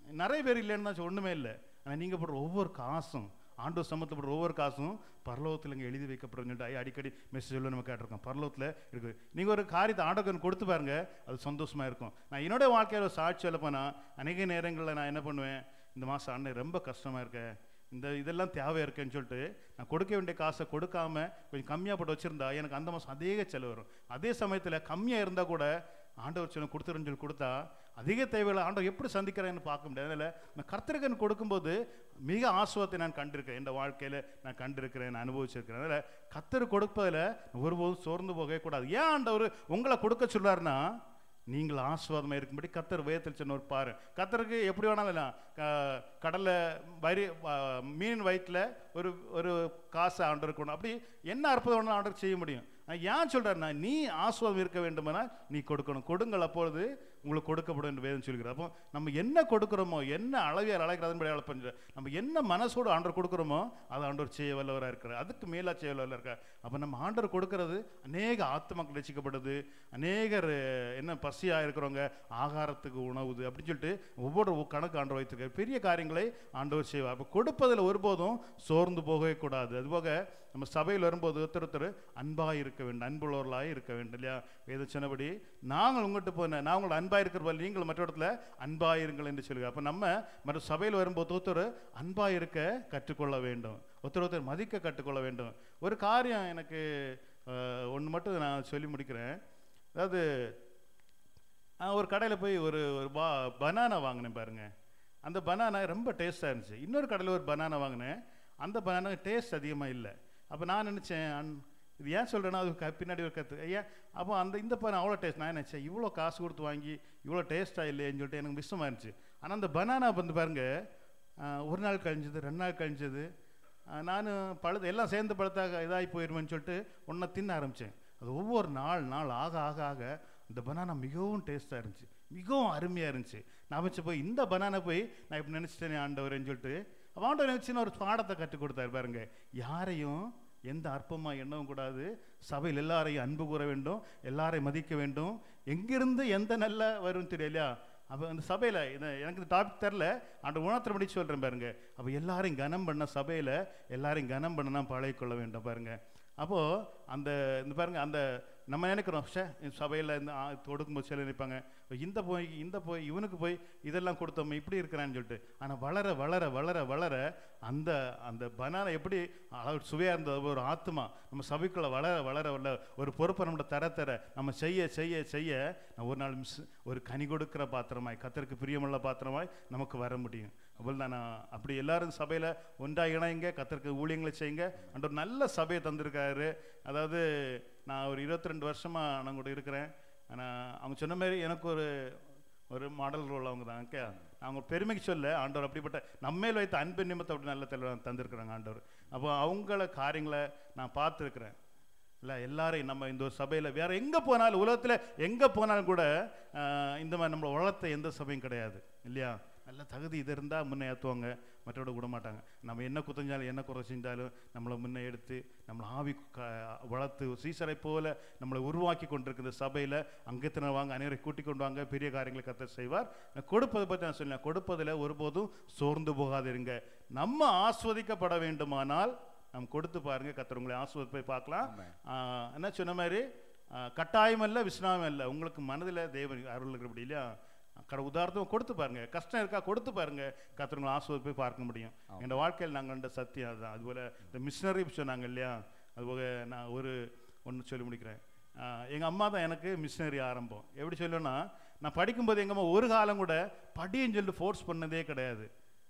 நிறைய பேர் இல்லைன்னு தான் சொல்ல ஒன்றுமே இல்லை ஆனால் நீங்கள் போடுற ஒவ்வொரு காசும் ஆண்டவர் சமத்தில் போடுற ஒவ்வொரு காசும் பரலோகத்தில் இங்கே எழுதி வைக்கப்படுறதுன்னு சொல்லிட்டு ஐயா அடிக்கடி மெசேஜ் சொல்ல நம்ம கேட்டிருக்கோம் பரலோகத்தில் இருக்குது நீங்கள் ஒரு காரியத்தை ஆண்டவருக்கு கொடுத்து பாருங்க அது சந்தோஷமாக இருக்கும் நான் என்னுடைய வாழ்க்கையில் ஒரு சாட்சி சொல்ல போனால் அநேக நேரங்களில் நான் என்ன பண்ணுவேன் இந்த மாதம் அண்ணன் ரொம்ப கஷ்டமாக இருக்க இந்த இதெல்லாம் தேவை இருக்கேன்னு சொல்லிட்டு நான் கொடுக்க வேண்டிய காசை கொடுக்காம கொஞ்சம் கம்மியாக போட்டு வச்சுருந்தா எனக்கு அந்த மாதம் அதிக செலவு வரும் அதே சமயத்தில் கம்மியாக இருந்தால் கூட ஆண்டவர் சொன்ன கொடுத்துருன்னு சொல்லி கொடுத்தா அதிக தேவைகளை ஆண்டவர் எப்படி சந்திக்கிறேன்னு பார்க்க முடியாது அதில் நான் கர்த்தருக்கன் கொடுக்கும்போது மிக ஆசுவத்தை நான் கண்டிருக்கேன் என் வாழ்க்கையில் நான் கண்டிருக்கிறேன் நான் அனுபவிச்சிருக்கிறேன் அதில் கத்தர் கொடுப்பதில் ஒருபோதும் சோர்ந்து போகவே கூடாது ஏன் ஆண்டவர் உங்களை கொடுக்க சொல்றாருன்னா நீங்கள் ஆசுவாதமாக இருக்கும்படி கத்தர் வேதத்தில் சொன்ன ஒரு பாரு கத்தருக்கு எப்படி வேணாலும் இல்லை. க- கடல்ல வரி வ- மீன் வயிற்றில் ஒரு ஒரு காசை ஆண்டவர் கொண்டு அப்படி என்ன அற்புதம் வேணாலும் ஆண்டவர் செய்ய முடியும் நான் ஏன் சொல்கிறேன்னா நீ ஆசுவாதம் இருக்க வேண்டுமானால் நீ கொடுக்கணும் கொடுங்கள் அப்பொழுது உங்களுக்கு கொடுக்கப்படும் என்று வேதம் சொல்கிறார் அப்போ நம்ம என்ன கொடுக்குறோமோ என்ன அளவியால் அழைக்கிறதன்படி அழைப்ப நம்ம என்ன மனசோடு ஆண்டவர் கொடுக்குறோமோ அதை ஆண்டவர் செய்ய வல்லவராக இருக்கிறார் அதுக்கு மேலாக செய்ய வல்லவராக இருக்கார் அப்போ நம்ம ஆண்டவர் கொடுக்கறது அநேக ஆத்மாக்கள் ரசிக்கப்படுது அநேகர் அஹ், என்ன பசியாக இருக்கிறவங்க ஆகாரத்துக்கு உணவுது அப்படின்னு சொல்லிட்டு ஒவ்வொரு கணக்கு ஆண்டவர் வைத்திருக்கார் பெரிய காரியங்களை ஆண்டவர் செய்வார் அப்போ கொடுப்பதில் ஒருபோதும் சோர்ந்து போகவே கூடாது அதுபோக நம்ம சபையில் வரும்போது ஒருத்தர் ஒருத்தர் அன்பாக இருக்க வேண்டும் அன்புள்ளவர்களாக இருக்க வேண்டும் இல்லையா வேத சொன்னபடி நாங்கள் உங்கள்கிட்ட போன நான் உங்களை அன்பாக இருக்கிற போல நீங்கள் மற்ற இடத்துல அன்பாக இருங்கள் என்று சொல்லுங்க அப்போ நம்ம மற்ற சபையில் வரும்போது ஒருத்தர் அன்பாக இருக்க கற்றுக்கொள்ள வேண்டும் ஒருத்தர் ஒருத்தர் மதிக்க கற்றுக்கொள்ள வேண்டும் ஒரு காரியம் எனக்கு ஒன்று மட்டும் நான் சொல்லி முடிக்கிறேன் அதாவது நான் ஒரு கடையில் போய் ஒரு ஒரு பா பனானா வாங்கினேன் பாருங்க அந்த பனானா ரொம்ப டேஸ்ட்டாக இருந்துச்சு இன்னொரு கடையில் ஒரு பனானா வாங்கினேன் அந்த பனானா டேஸ்ட் அதிகமாக இல்லை அப்போ நான் நினச்சேன் அன் இது ஏன் சொல்கிறேன்னா அது க- பின்னாடி ஒரு கற்று ஐயா அப்போ அந்த இந்த பனானா அவ்வளோ டேஸ்ட் நான் நினச்சேன் இவ்வளோ காசு கொடுத்து வாங்கி இவ்வளோ டேஸ்ட்டாக இல்லையேன்னு சொல்லிட்டு எனக்கு மிஸ்ஸமாக இருந்துச்சு ஆனால் அந்த பனானா வந்து பாருங்க ஆஹ், ஒரு நாள் கழிஞ்சது ரெண்டு நாள் கழிஞ்சது நான் பழுது எல்லாம் சேர்ந்து பழுத்தாக இதாகி போயிருமேன்னு சொல்லிட்டு ஒன்றை தின்ன ஆரம்பித்தேன் அது ஒவ்வொரு நாள் நாள் ஆக ஆக ஆக இந்த பனானா மிகவும் டேஸ்ட்டாக இருந்துச்சு மிகவும் அருமையாக இருந்துச்சு நான் வச்சு போய் இந்த பனானா போய் நான் இப்படி நினச்சிட்டேனே ஆண்டவரேன்னு சொல்லிட்டு அப்ப ஆண்டவர் நினச்சின்னு ஒரு பாடத்தை கற்றுக் கொடுத்தாரு பாருங்க யாரையும் எந்த அற்பமாக எண்ணவும் கூடாது சபையில் எல்லாரையும் அன்பு கூற வேண்டும் எல்லாரையும் மதிக்க வேண்டும் எங்கிருந்து எந்த நல்ல வரும் தெரியலையா அப்போ அந்த சபையில் இது எனக்கு இந்த டாபிக் தெரில அந்த உணர்த்த படி சொல்கிறேன் பாருங்க அப்போ எல்லாரையும் கனம் பண்ண சபையில் எல்லாரையும் கனம் பண்ண பழகிக்கொள்ள வேண்டும் பாருங்க அப்போது அந்த இந்த பாருங்க அந்த நம்ம நினைக்கிறோம் ஷே சபையில் இந்த ஆ, கொடுக்கும்போது சில நினைப்பாங்க இந்த போய் இந்த போய் இவனுக்கு போய் இதெல்லாம் கொடுத்தோம் இப்படி இருக்கிறான்னு சொல்லிட்டு ஆனால் வளர வளர வளர வளர அந்த அந்த பனானா எப்படி அளவு சுவையாக இருந்தது ஒரு ஆத்மா நம்ம சபைக்குள்ள வளர வளர வளர ஒரு பொறுப்பை நம்மகிட்ட தர தர நம்ம செய்ய செய்ய செய்ய நான் ஒரு நாள் மிஸ் ஒரு கனி கொடுக்கிற பாத்திரமாய் கத்தருக்கு பிரியமுள்ள பாத்திரமாய் நமக்கு வர முடியும் அப்போது நான் அப்படி எல்லாரும் சபையில் ஒன்றாக இணைங்க கத்தருக்கு ஊழியங்களை செய்யுங்க அண்ட் ஒரு நல்ல சபையை தந்திருக்காரு அதாவது நான் ஒரு இருபத்தி ரெண்டு வருஷமாக நான் கூட இருக்கிறேன் ஆனால் அவங்க சொன்ன மாதிரி எனக்கு ஒரு ஒரு மாடல் ரோல் அவங்க தான் ஓகே அவங்க பெருமைக்கு சொல்ல ஆண்டவர் அப்படிப்பட்ட நம்மேல் வைத்த அன்பு நிமித்தம் அப்படி நல்ல தலைவர் தந்திருக்கிறாங்க ஆண்டவர் அப்போ அவங்கள காரியங்களை நான் பார்த்துருக்குறேன் இல்லை எல்லாரையும் நம்ம இந்த ஒரு சபையில் வேற எங்கே போனாலும் உலகத்தில் எங்கே போனாலும் கூட ஆஹ், இந்த மாதிரி நம்மளை வளர்த்த எந்த சபையும் கிடையாது இல்லையா நல்ல தகுதி இது இருந்தால் முன்னே ஏற்றுவாங்க மற்றோட விட மாட்டாங்க நம்ம என்ன குத்தஞ்சாலும் என்ன குறை செஞ்சாலும் நம்மளை முன்னே எடுத்து நம்மளை ஆவி க வளர்த்து சீசரை போல நம்மளை உருவாக்கி கொண்டிருக்கிற சபையில் அங்கத்தினர் வாங்க அனைவரை கூட்டிக் கொண்டு வாங்க பெரிய காரியங்களை கத்தர் செய்வார் கொடுப்பதை பற்றி நான் சொன்னேன் கொடுப்பதில் ஒருபோதும் சோர்ந்து போகாதிருங்க நம்ம ஆஸ்வதிக்கப்பட வேண்டுமானால் நாம் கொடுத்து பாருங்க கத்தர் உங்களை ஆஸ்வதி போய் பார்க்கலாம் ஆஹ், என்ன சொன்ன மாதிரி ஆஹ், கட்டாயம் அல்ல விஸ்ராமம் இல்லை உங்களுக்கு மனதில் தேவன் அருள் இருக்கிறபடி இல்லையா கடை உதாரணம் கொடுத்து பாருங்க கஷ்டம் இருக்கா கொடுத்து பாருங்க கத்திரங்களை ஆஸ்வதி போய் பார்க்க முடியும் என் வாழ்க்கையில் நாங்கள் கண்ட சத்தியம் அதுதான் அதுபோல் இந்த மிஷினரி சொன்னாங்க இல்லையா அதுபோக நான் ஒரு ஒன்று சொல்லி முடிக்கிறேன் எங்கள் அம்மா தான் எனக்கு மிஷினரி ஆரம்பம் எப்படி சொல்லுன்னா நான் படிக்கும்போது எங்கள் அம்மா ஒரு காலம் கூட படின்னு சொல்லிட்டு ஃபோர்ஸ் பண்ணதே கிடையாது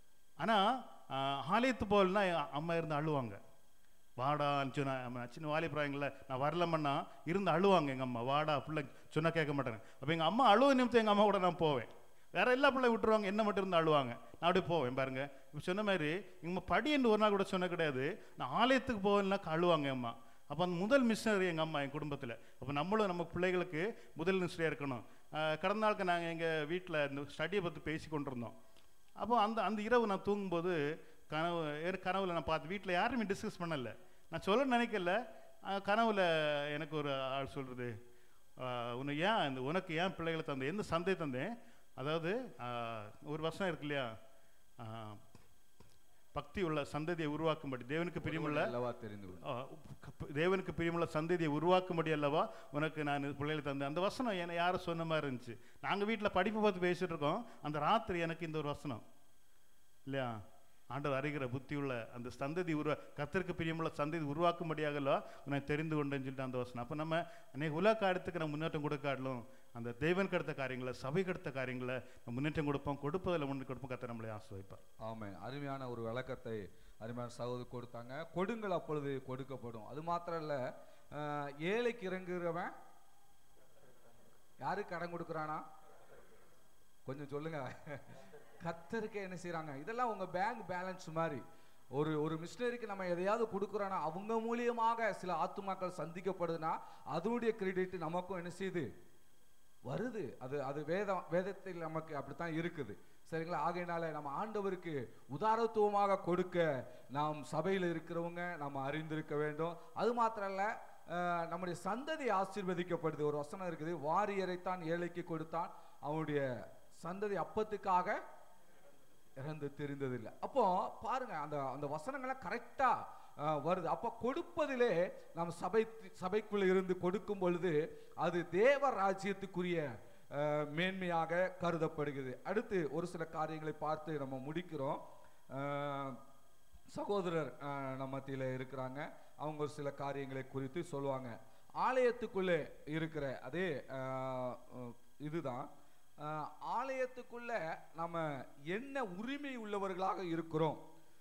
ஆனால் ஆலயத்து போல்னா என் அம்மா இருந்து அழுவாங்க வாடான்னு சொன்னா நம்ம சின்ன வாலிபராயங்களில் நான் வரலமன்னா இருந்து அழுவாங்க எங்கள் அம்மா வாடா பிள்ளை சொன்னா கேட்க மாட்டேங்க அப்போ எங்கள் அம்மா அழுவ நிமித்தம் எங்கள் அம்மா கூட நான் போவேன் வேற எல்லா பிள்ளை விட்டுருவாங்க என்ன மட்டும் இருந்து அழுவாங்க நான் அப்படியே போவேன் பாருங்க இப்போ சொன்ன மாதிரி எங்கள் படி என்று ஒரு நாள் கூட சொன்ன கிடையாது நான் ஆலயத்துக்கு போகலன்னா அழுவாங்க என் அம்மா அப்போ அந்த முதல் மிஷினரி எங்கள் அம்மா என் குடும்பத்தில் அப்போ நம்மளும் நம்ம பிள்ளைகளுக்கு முதல் மிஷினரியாக இருக்கணும் ஆஹ் கடந்த நாளுக்கு நாங்கள் எங்கள் வீட்டில் இந்த ஸ்டடியை பற்றி பேசி கொண்டிருந்தோம் அப்போ அந்த அந்த இரவு நான் தூங்கும்போது கனவு ஏ- கனவுல நான் பார்த்து வீட்டில் யாருமே டிஸ்கஸ் பண்ணல நான் சொல்ல நினைக்கல ஆஹ் கனவுல எனக்கு ஒரு ஆள் சொல்றது ஆஹ் உன்னை ஏன் இந்த உனக்கு ஏன் பிள்ளைகளை தந்தேன் எந்த சந்தை தந்தேன் அதாவது ஆஹ், ஒரு வசனம் இருக்கு இல்லையா ஆஹ், பக்தி உள்ள சந்ததியை உருவாக்கும்படி தேவனுக்கு பிரியமுள்ள அல்லவா தெரிந்து கொள். ஆ, கப்- தேவனுக்கு பிரியமுள்ள சந்ததியை உருவாக்கும்படி அல்லவா உனக்கு நான் பிள்ளைகளை தந்தேன் அந்த வசனம் என்னை யாரும் சொன்ன மாதிரி இருந்துச்சு நாங்கள் வீட்டில் படிப்பு பார்த்து பேசிட்டு இருக்கோம் அந்த ராத்திரி எனக்கு இந்த ஒரு வசனம் இல்லையா ஆண்டவர் அறிகிற புத்தியுள்ள அந்த சந்ததி உருவா கத்தருக்கு பிரியமுள்ள சந்ததி உருவாக்கும்படியாகலோ உன்னை தெரிந்து கொண்டேன்னு சொல்லிட்டு அந்த வசனம் அப்போ நம்ம அன்னைக்கு உலக காரியத்துக்கு நம்ம முன்னேற்றம் கொடுக்காடலும் அந்த தேவன் கடுத்த காரியங்களை சபை கடுத்த காரியங்களை நம்ம முன்னேற்றம் கொடுப்போம் கொடுப்பதில் முன்னேற்றம் கொடுப்போம் கத்தை நம்மளை ஆசிர்வதிப்பார் ஆமென் அருமையான ஒரு விளக்கத்தை அருமையான சகோதரர் கொடுத்தாங்க கொடுங்கள் அப்பொழுது கொடுக்கப்படும் அது மாத்திரம் இல்ல அஹ், ஏழைக்கு இறங்குறவன் யாருக்கு கடன் கொடுக்குறானா கொஞ்சம் சொல்லுங்க கத்தருக்கு என்ன செய்றாங்க இதெல்லாம் உங்க பேங்க் பேலன்ஸ் மாதிரி ஒரு ஒரு மிஷினரிக்கு நம்ம எதையாவது கொடுக்குறோன்னா அவங்க மூலியமாக சில ஆத்துமாக்கள் சந்திக்கப்படுதுன்னா அதோடைய கிரெடிட் நமக்கும் என்ன செய்யுது வருது அது அது வேதம் வேதத்தில் நமக்கு அப்படித்தான் இருக்குது சரிங்களா ஆகையினால நம்ம ஆண்டவருக்கு உதாரத்துவமாக கொடுக்க நாம் சபையில் இருக்கிறவங்க நம்ம அறிந்திருக்க வேண்டும் அது மாத்திரம் இல்ல அஹ், நம்முடைய சந்ததி ஆசீர்வதிக்கப்படுது ஒரு வசனம் இருக்குது வாரியரைத்தான் ஏழைக்கு கொடுத்தான் அவனுடைய சந்ததி அப்பத்துக்காக இறந்து தெரிந்ததில்லை அப்போ பாருங்க அந்த அந்த வசனங்கள்லாம் கரெக்டா வருது அப்போ கொடுப்பதிலே நாம் சபை சபைக்குள்ள இருந்து கொடுக்கும் பொழுது அது தேவ ராஜ்யத்துக்குரிய அஹ், மேன்மையாக கருதப்படுகிறது அடுத்து ஒரு சில காரியங்களை பார்த்து நம்ம முடிக்கிறோம் அஹ், சகோதரர் அஹ், நம்ம மத்தியில் இருக்கிறாங்க அவங்க ஒரு சில காரியங்களை குறித்து சொல்லுவாங்க ஆலயத்துக்குள்ளே இருக்கிற அதே அஹ், அஹ், இதுதான் அஹ், ஆலயத்துக்குள்ள நம்ம என்ன உரிமை உள்ளவர்களாக இருக்கிறோம்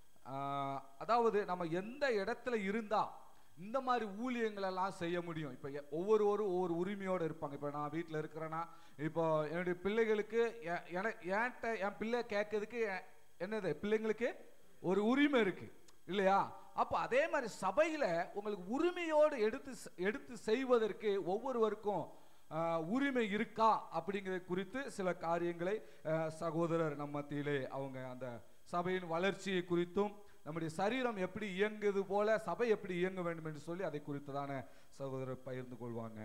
அஹ், அதாவது நம்ம எந்த இடத்துல இருந்தா இந்த மாதிரி ஊழியங்கள் எல்லாம் செய்ய முடியும் இப்போ எ- ஒவ்வொருவரும் ஒவ்வொரு உரிமையோடு இருப்பாங்க இப்போ நான் வீட்டில் இருக்கிறேன்னா இப்போ என்னுடைய பிள்ளைகளுக்கு எ- என- என்கிட்ட என் பிள்ளை கேட்கறதுக்கு எ- என்னது பிள்ளைங்களுக்கு ஒரு உரிமை இருக்கு இல்லையா அப்போ அதே மாதிரி சபையில உங்களுக்கு உரிமையோடு எடுத்து செ- எடுத்து செய்வதற்கு ஒவ்வொருவருக்கும் ஆஹ், உரிமை இருக்கா அப்படிங்கிறது குறித்து சில காரியங்களை ஆஹ், சகோதரர் நம்ம மத்தியிலே அவங்க அந்த சபையின் வளர்ச்சியை குறித்தும் நம்முடைய சரீரம் எப்படி இயங்குது போல சபை எப்படி இயங்க வேண்டும் என்று சொல்லி அதை குறித்துதான சகோதரர் பகிர்ந்து கொள்வாங்க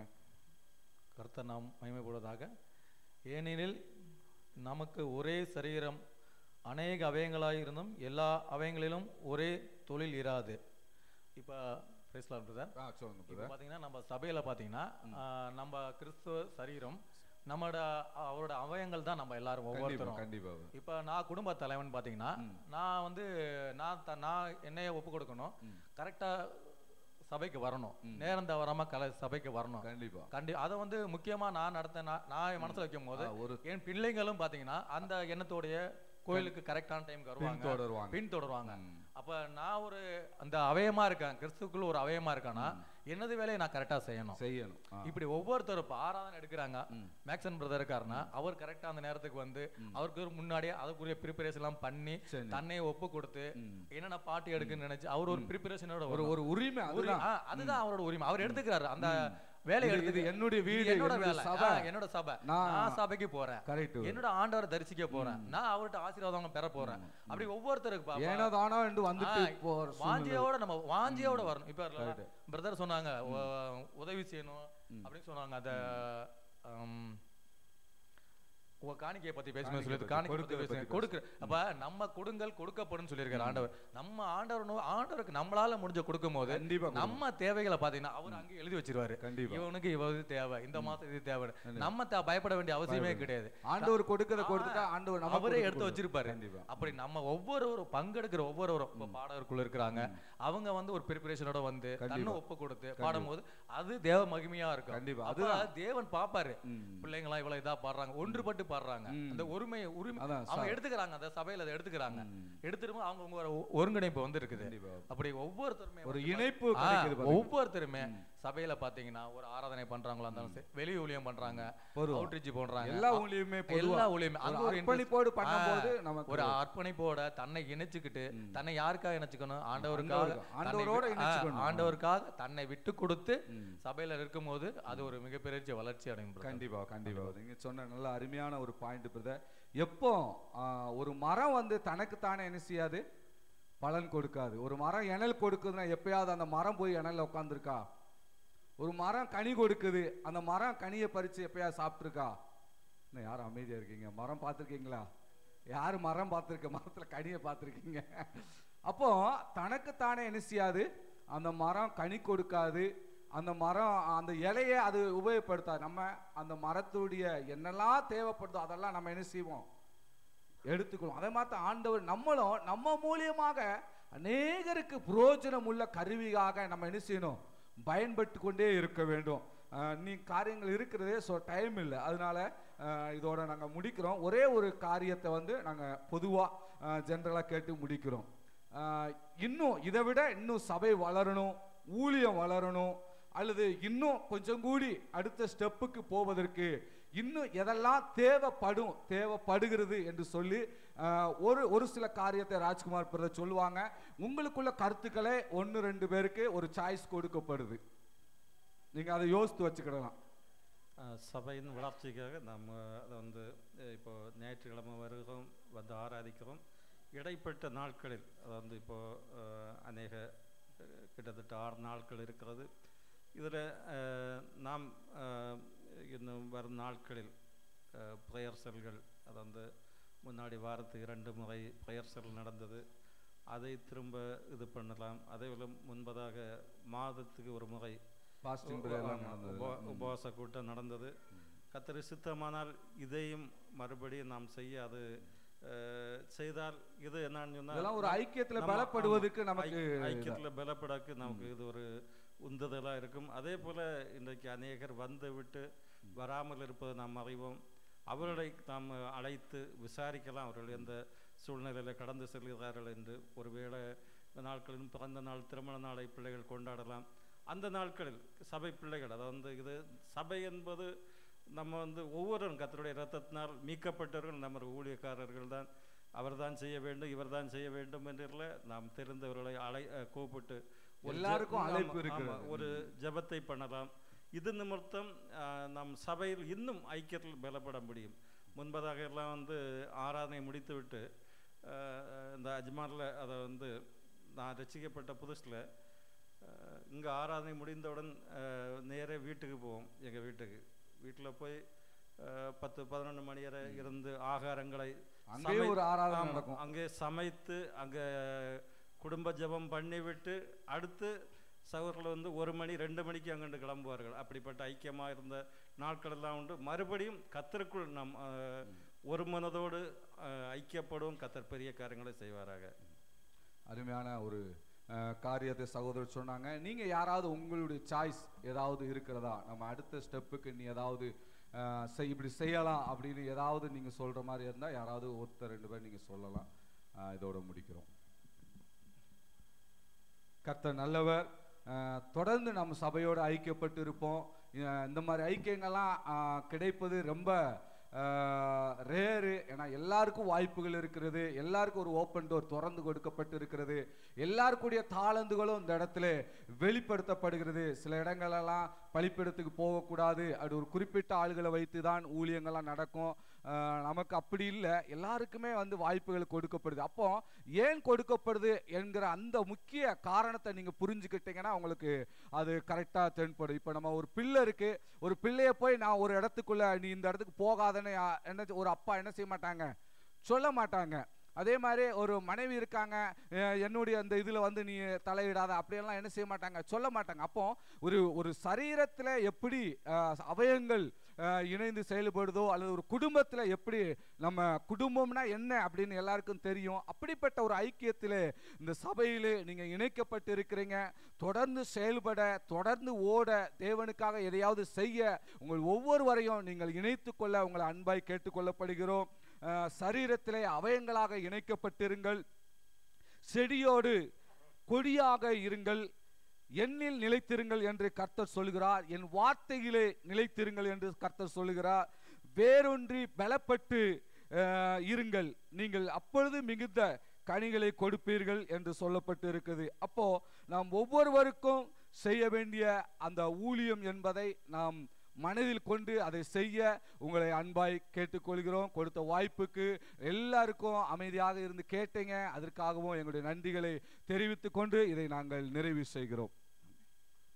கர்த்தர் நாம் மகிமைப்படுவதாக ஏனெனில் நமக்கு ஒரே சரீரம் அநேக அவயங்களாக இருந்தும் எல்லா அவயங்களிலும் ஒரே தொழில் இராது இப்போ பேசலாம் பிரதர் ஆ, சொல்லுங்க இப்போ brother. பார்த்தீங்கன்னா நம்ம சபையில் பார்த்தீங்கன்னா ஆஹ், நம்ம கிறிஸ்துவ சரீரம் நம்மளோட அவரோட அவயங்கள் தான் நம்ம எல்லாரும் கண்டிப்பா ஒவ்வொருத்தரும் கண்டிப்பா இப்போ நான் குடும்ப தலைவன் பார்த்தீங்கன்னா நான் வந்து நான் த- நான் என்னைய ஒப்பு கொடுக்கணும் கரெக்டாக சபைக்கு வரணும் நேரம் தவறாம கல சபைக்கு வரணும் கண்டிப்பா கண்டி அதை வந்து முக்கியமா நான் நடத்த நான் நான் என் மனசுல வைக்கும் போது ஆ, ஒரு என் பிள்ளைங்களும் பாத்தீங்கன்னா அந்த எண்ணத்தோடைய கோயிலுக்கு கரெக்டான டைம்க்கு வருவாங்க பின்தொடருவாங்க. பின்தொடருவாங்க ம். அப்ப நான் ஒரு அந்த அவயமா இருக்கேன் கிறிஸ்துக்குள்ள ஒரு அவயமா இருக்கேன்னா என்னது வேலையை நான் கரெக்டா செய்யணும் செய்யணும் ஆ. இப்படி ஒவ்வொருத்தரும் இப்போ ஆராதனை எடுக்கிறாங்க மேக்சன் பிரதர் இருக்காருன்னா அவர் கரெக்டா அந்த நேரத்துக்கு வந்து அவருக்கு ஒரு முன்னாடியே அதுக்குரிய ப்ரிப்பரேஷன் எல்லாம் பண்ணி சரி. தன்னை ஒப்பு கொடுத்து ம். என்னென்ன பாட்டு எடுக்குன்னு நினைச்சு அவர் ஒரு ப்ரிப்பரேஷனோட ஒரு ஒரு உரிமை உரி- அதுதான் ஆ, அதுதான் அவரோட உரிமை அவர் எடுத்துக்கிறாரு அந்த வேலையை இது- எடுத்து இது என்னுடைய வீடு, என்னோட என்னுடைய வேலை சபை. ஆ, என்னோட சபை நான் நான் சபைக்கு போறேன் கரெக்ட் என்னோட ஆண்டவரை தரிசிக்க போறேன் நான் அவர்கிட்ட ஆசீர்வாதம் பெற போறேன் அப்படி ஒவ்வொருத்தருக்கு பாப்பா, ஏனோ தானோ என்று வந்துட்டு ஆ, போற சூழ்நிலை. வாஞ்சியோட நம்ம வாஞ்சியோட வரணும் இப்ப Correct. பிரதர் சொன்னாங்க உ- உதவி செய்யணும் அப்படின்னு சொன்னாங்க அத ஆம், உங்க காணிக்கையை பத்தி பேசும்போது காணிக்கை சொல்லிட்டு பத்தி, காணிக்கை பத்தி கொடுக்கறத பேசுங்க பத்தி கொடுக்குற அப்ப நம்ம கொடுங்கள் கொடுக்கப்படும் சொல்லியிருக்காரு ஆண்டவர் நம்ம ஆண்டவர் நோ- ஆண்டவருக்கு நம்மளால முடிஞ்ச கொடுக்கும் போது கண்டிப்பா கொடுக்கணும். நம்ம தேவைகளை பாத்தீங்கன்னா அவர் அங்கே எழுதி வச்சிருவாரு கண்டிப்பா இவனுக்கு இவ இது தேவை இந்த மாசம் இது தேவை நம்ம த- பயப்பட வேண்டிய அவசியமே கிடையாது ஆண்டவர் கொடுக்கறத கொடுத்துட்டா ஆண்டவர் நமக்கு அவரே கொடுக்க எடுத்து வச்சிருப்பாரு கண்டிப்பா அப்படி நம்ம ஒவ்வொருவரும் பங்கெடுக்கிற ஒவ்வொருவரும் இப்போ பாடகருக்குள்ள இருக்கிறாங்க அவங்க வந்து ஒரு ப்ரிப்பரேஷனோட வந்து தன்னை ஒப்பு கொடுத்து பாடும்போது அது தேவ மகிமையா இருக்கும் கண்டிப்பா, அப்ப தேவன் பாப்பாரு ம். பிள்ளைங்களா இவ்வளவு இதா பாடுறாங்க ஒன்றுபட்டு பாடுறாங்க அந்த உரிமை உரிமை அதான் அவங்க எடுத்துக்கிறாங்க அந்த சபையில அதை எடுத்துக்கிறாங்க எடுத்துட்டு அவங்க அவங்க ஒரு ஒருங்கிணைப்பு வந்து இருக்குது கண்டிப்பா அப்படி ஒவ்வொருத்தருமே ஒரு வந்து இணைப்பு ஆ, கிடைக்குது பாருங்க. ஒவ்வொருத்தருமே சபையில பாத்தீங்கன்னா ஒரு ஆராதனை பண்றாங்களா இருந்தாலும் சரி வெளி ஊழியம் பண்றாங்க பொதுவா. அவுட்ரீச் பண்றாங்க எல்லா ஊழியமே பொதுவா எல்லா ஊழியமே ஒரு அங்க ஒரு interest. அர்ப்பணிப்போடு பண்ணும்போது ஆ, நமக்கு ஒரு அர்ப்பணிப்போட தன்னை இணைச்சுக்கிட்டு தன்னை யாருக்காக இணைச்சுக்கணும் ஆண்டவருக்காக ஆண்டவருக்கு. தன்னை ஆண்டவரோட வி- ஆ, இணைச்சுக்கணும். ஆண்டவருக்காக தன்னை விட்டு கொடுத்து சபையில இருக்கும்போது அது ஒரு மிகப்பெரிய வளர்ச்சி அடையும் brother. கண்டிப்பா கண்டிப்பா நீங்க சொன்ன நல்ல அருமையான ஒரு பாயிண்ட் பிரதர் எப்போ ஆ, ஒரு மரம் வந்து தனக்குத்தானே என்ன செய்யாது பலன் கொடுக்காது ஒரு மரம் இணல் கொடுக்குதுன்னா எப்பயாவது அந்த மரம் போய் இணல்ல உட்காந்துருக்கா ஒரு மரம் கனி கொடுக்குது அந்த மரம் கனியை பறிச்சு எப்பயாவது சாப்பிட்ருக்கா இன்னும் யாரும் அமைதியா இருக்கீங்க மரம் பார்த்துருக்கீங்களா யார் மரம் பார்த்துருக்க மரத்துல கனியை பார்த்துருக்கீங்க அப்போ தனக்குத்தானே என்ன செய்யாது அந்த மரம் கனி கொடுக்காது அந்த மரம் அந்த இலையை அது உபயோகப்படுத்தாது நம்ம அந்த மரத்துடைய என்னெல்லாம் தேவைப்படுதோ அதெல்லாம் நம்ம என்ன செய்வோம் எடுத்துக்கணும் அதே மாதிரி தான் ஆண்டவர் நம்மளும் நம்ம மூலியமாக அநேகருக்கு புரோஜனம் உள்ள கருவியாக நம்ம என்ன செய்யணும் பயன்பட்டு கொண்டே இருக்க வேண்டும் அஹ் நீ காரியங்கள் இருக்கிறதே ஸோ டைம் இல்லை அதனால அஹ் இதோட நாங்கள் முடிக்கிறோம் ஒரே ஒரு காரியத்தை வந்து நாங்கள் பொதுவாக ஜென்ரலாக கேட்டு முடிக்கிறோம் அஹ் இன்னும் இதை விட இன்னும் சபை வளரணும் ஊழியம் வளரணும் அல்லது இன்னும் கொஞ்சம் கூடி அடுத்த ஸ்டெப்புக்கு போவதற்கு இன்னும் எதெல்லாம் தேவைப்படும் தேவைப்படுகிறது என்று சொல்லி ஆஹ், ஒரு ஒரு சில காரியத்தை ராஜ்குமார் பிரதர் சொல்லுவாங்க உங்களுக்குள்ள கருத்துக்களே ஒன்று ரெண்டு பேருக்கு ஒரு சாய்ஸ் கொடுக்கப்படுது நீங்க அதை யோசித்து வச்சுக்கிடலாம் அஹ், சபையின் வளர்ச்சிக்காக நம்ம அதை வந்து அஹ், இப்போ ஞாயிற்றுக்கிழமை வருகிறோம் வந்து ஆராதிக்கிறோம் இடைப்பட்ட நாட்களில் அது வந்து இப்போ அஹ், அநேக அஹ், கிட்டத்தட்ட ஆறு நாட்கள் இருக்கிறது இதில் நாம் அஹ், இன்னும் வரும் நாட்களில் ப்ரேயர் செல்கள் அது வந்து முன்னாடி வாரத்துக்கு இரண்டு முறை ப்ரேயர் செல் நடந்தது அதை திரும்ப இது பண்ணலாம் அதே போல முன்பதாக மாதத்துக்கு ஒரு முறை பாஸ்டிங் உப- எல்லாம் ஆமா, நடந்தது உப- உபவாச கூட்டம் நடந்தது கத்தரி சித்தமானால் இதையும் மறுபடியும் நாம் செய்ய அது அஹ், செய்தால் இது என்னன்னு சொன்னா இதெல்லாம் ஒரு ஐக்கியத்துல நம்ம- பலப்படுவதற்கு ஆமா, நமக்கு ஐ- ஐக்கியத்துல பலப்படக்கு நமக்கு இது ஒரு உந்துதலா இருக்கும் அதே போல இன்றைக்கு அநேகர் வந்து விட்டு வராமல் இருப்பதை நாம் அறிவோம் அவர்களை நாம் அழைத்து விசாரிக்கலாம் அவர்கள் எந்த சூழ்நிலையில் கடந்து செல்கிறார்கள் என்று ஒருவேளை இந்த நாட்களிலும் பிறந்த நாள் திருமண நாளை பிள்ளைகள் கொண்டாடலாம் அந்த நாட்களில் சபை பிள்ளைகள் அதாவது வந்து இது சபை என்பது நம்ம வந்து ஒவ்வொருவரும் கத்தருடைய இரத்தத்தினால் மீட்கப்பட்டவர்கள் நம்ம ஊழியக்காரர்கள் தான் அவர்தான் செய்ய வேண்டும் இவர்தான் செய்ய வேண்டும் என்றில்ல நாம் தெரிந்தவர்களை அழை அஹ், கூப்பிட்டு ஒரு ஜெ- எல்லாருக்கும் ஆமா, அழைப்பு ஆமா, இருக்கிறது. ஒரு ஜெபத்தை பண்ணலாம் இது நிமித்தம் ஆஹ், நம் சபையில் இன்னும் ஐக்கியத்தில் பலப்பட முடியும் முன்பதாக எல்லாம் வந்து ஆராதனை முடித்துவிட்டு ஆஹ், இந்த அஜ்மாரில் அதை வந்து நான் ரசிக்கப்பட்ட புதுசில் இங்கே ஆராதனை முடிந்தவுடன் ஆஹ், நேரே வீட்டுக்கு போவோம் எங்கள் வீட்டுக்கு வீட்டில் போய் ஆஹ், பத்து பதினொன்று மணி வரை இருந்து ஆகாரங்களை அங்கேயும் சமை- ஒரு ஆராதனை ஆமா, நடக்கும். அங்கே சமைத்து அங்கே குடும்ப ஜெபம் பண்ணிவிட்டு அடுத்து சகோதரில் வந்து ஒரு மணி ரெண்டு மணிக்கு அங்கிருந்து கிளம்புவார்கள் அப்படிப்பட்ட ஐக்கியமாக இருந்த நாட்கள் எல்லாம் உண்டு மறுபடியும் கத்தருக்குள் நாம் ஆஹ், ஒரு மனதோடு ஆஹ், ஐக்கியப்படுவோம் கத்தர் பெரிய காரியங்களை செய்வாராக அருமையான ஒரு அஹ், காரியத்தை சகோதரர் சொன்னாங்க நீங்க யாராவது உங்களுடைய சாய்ஸ் ஏதாவது இருக்கிறதா நம்ம அடுத்த ஸ்டெப்புக்கு நீ ஏதாவது அஹ், செய் இப்படி செய்யலாம் அப்படின்னு ஏதாவது நீங்க சொல்ற மாதிரி இருந்தா யாராவது ஒருத்தர் ரெண்டு பேர் நீங்க சொல்லலாம் அஹ், இதோட முடிக்கிறோம் கர்த்தர் நல்லவர் அஹ், தொடர்ந்து நம்ம சபையோடு ஐக்கியப்பட்டு இருப்போம் அஹ், இந்த மாதிரி ஐக்கியங்கள்லாம் அஹ், கிடைப்பது ரொம்ப ரேரு ஏன்னா எல்லாருக்கும் வாய்ப்புகள் இருக்கிறது எல்லாருக்கும் ஒரு ஓப்பன் டோர் திறந்து கொடுக்கப்பட்டு இருக்கிறது எல்லாருக்குடைய தாளந்துகளும் இந்த இடத்துல வெளிப்படுத்தப்படுகிறது சில இடங்களெல்லாம் பழிப்பிடத்துக்கு போகக்கூடாது அது ஒரு குறிப்பிட்ட ஆளுகளை வைத்து தான் ஊழியங்கள்லாம் நடக்கும் அஹ், நமக்கு அப்படி இல்லை எல்லாருக்குமே வந்து வாய்ப்புகள் கொடுக்கப்படுது அப்போ ஏன் கொடுக்கப்படுது என்கிற அந்த முக்கிய காரணத்தை நீங்க புரிஞ்சுக்கிட்டீங்கன்னா உங்களுக்கு அது கரெக்டாக தென்படும் இப்போ நம்ம ஒரு பிள்ளை இருக்கு ஒரு பிள்ளைய போய் நான் ஒரு இடத்துக்குள்ள நீ இந்த இடத்துக்கு போகாதன்னு யா- என்ன ஒரு அப்பா என்ன செய்ய மாட்டாங்க சொல்ல மாட்டாங்க அதே மாதிரி ஒரு மனைவி இருக்காங்க அஹ் என்னுடைய அந்த இதில் வந்து நீ தலையிடாத அப்படியெல்லாம் என்ன செய்ய மாட்டாங்க சொல்ல மாட்டாங்க அப்போ ஒரு ஒரு சரீரத்தில் எப்படி அஹ், அவயங்கள் அஹ், இணைந்து செயல்படுதோ அல்லது ஒரு குடும்பத்தில் எப்படி நம்ம குடும்பம்னா என்ன அப்படின்னு எல்லாருக்கும் தெரியும் அப்படிப்பட்ட ஒரு ஐக்கியத்தில் இந்த சபையிலே நீங்கள் இணைக்கப்பட்டு இருக்கிறீங்க தொடர்ந்து செயல்பட தொடர்ந்து ஓட தேவனுக்காக எதையாவது செய்ய உங்கள் ஒவ்வொருவரையும் நீங்கள் இணைத்து கொள்ள உங்களை அன்பாய் கேட்டுக்கொள்ளப்படுகிறோம் அஹ், சரீரத்திலே அவயங்களாக இணைக்கப்பட்டிருங்கள் செடியோடு கொடியாக இருங்கள் என்னில் நிலைத்திருங்கள் என்று கர்த்தர் சொல்கிறார் என் வார்த்தையிலே நிலைத்திருங்கள் என்று கர்த்தர் சொல்கிறார் வேரொன்றி பலப்பட்டு அஹ், இருங்கள் நீங்கள் அப்பொழுது மிகுந்த கனிகளை கொடுப்பீர்கள் என்று சொல்லப்பட்டு இருக்குது அப்போ நாம் ஒவ்வொருவருக்கும் செய்ய வேண்டிய அந்த ஊழியம் என்பதை நாம் மனதில் கொண்டு அதை செய்ய உங்களை அன்பாய் கேட்டுக்கொள்கிறோம் கொடுத்த வாய்ப்புக்கு எல்லாருக்கும் அமைதியாக இருந்து கேட்டீங்க அதற்காகவும் எங்களுடைய நன்றிகளை தெரிவித்துக் கொண்டு இதை நாங்கள் நிறைவு செய்கிறோம்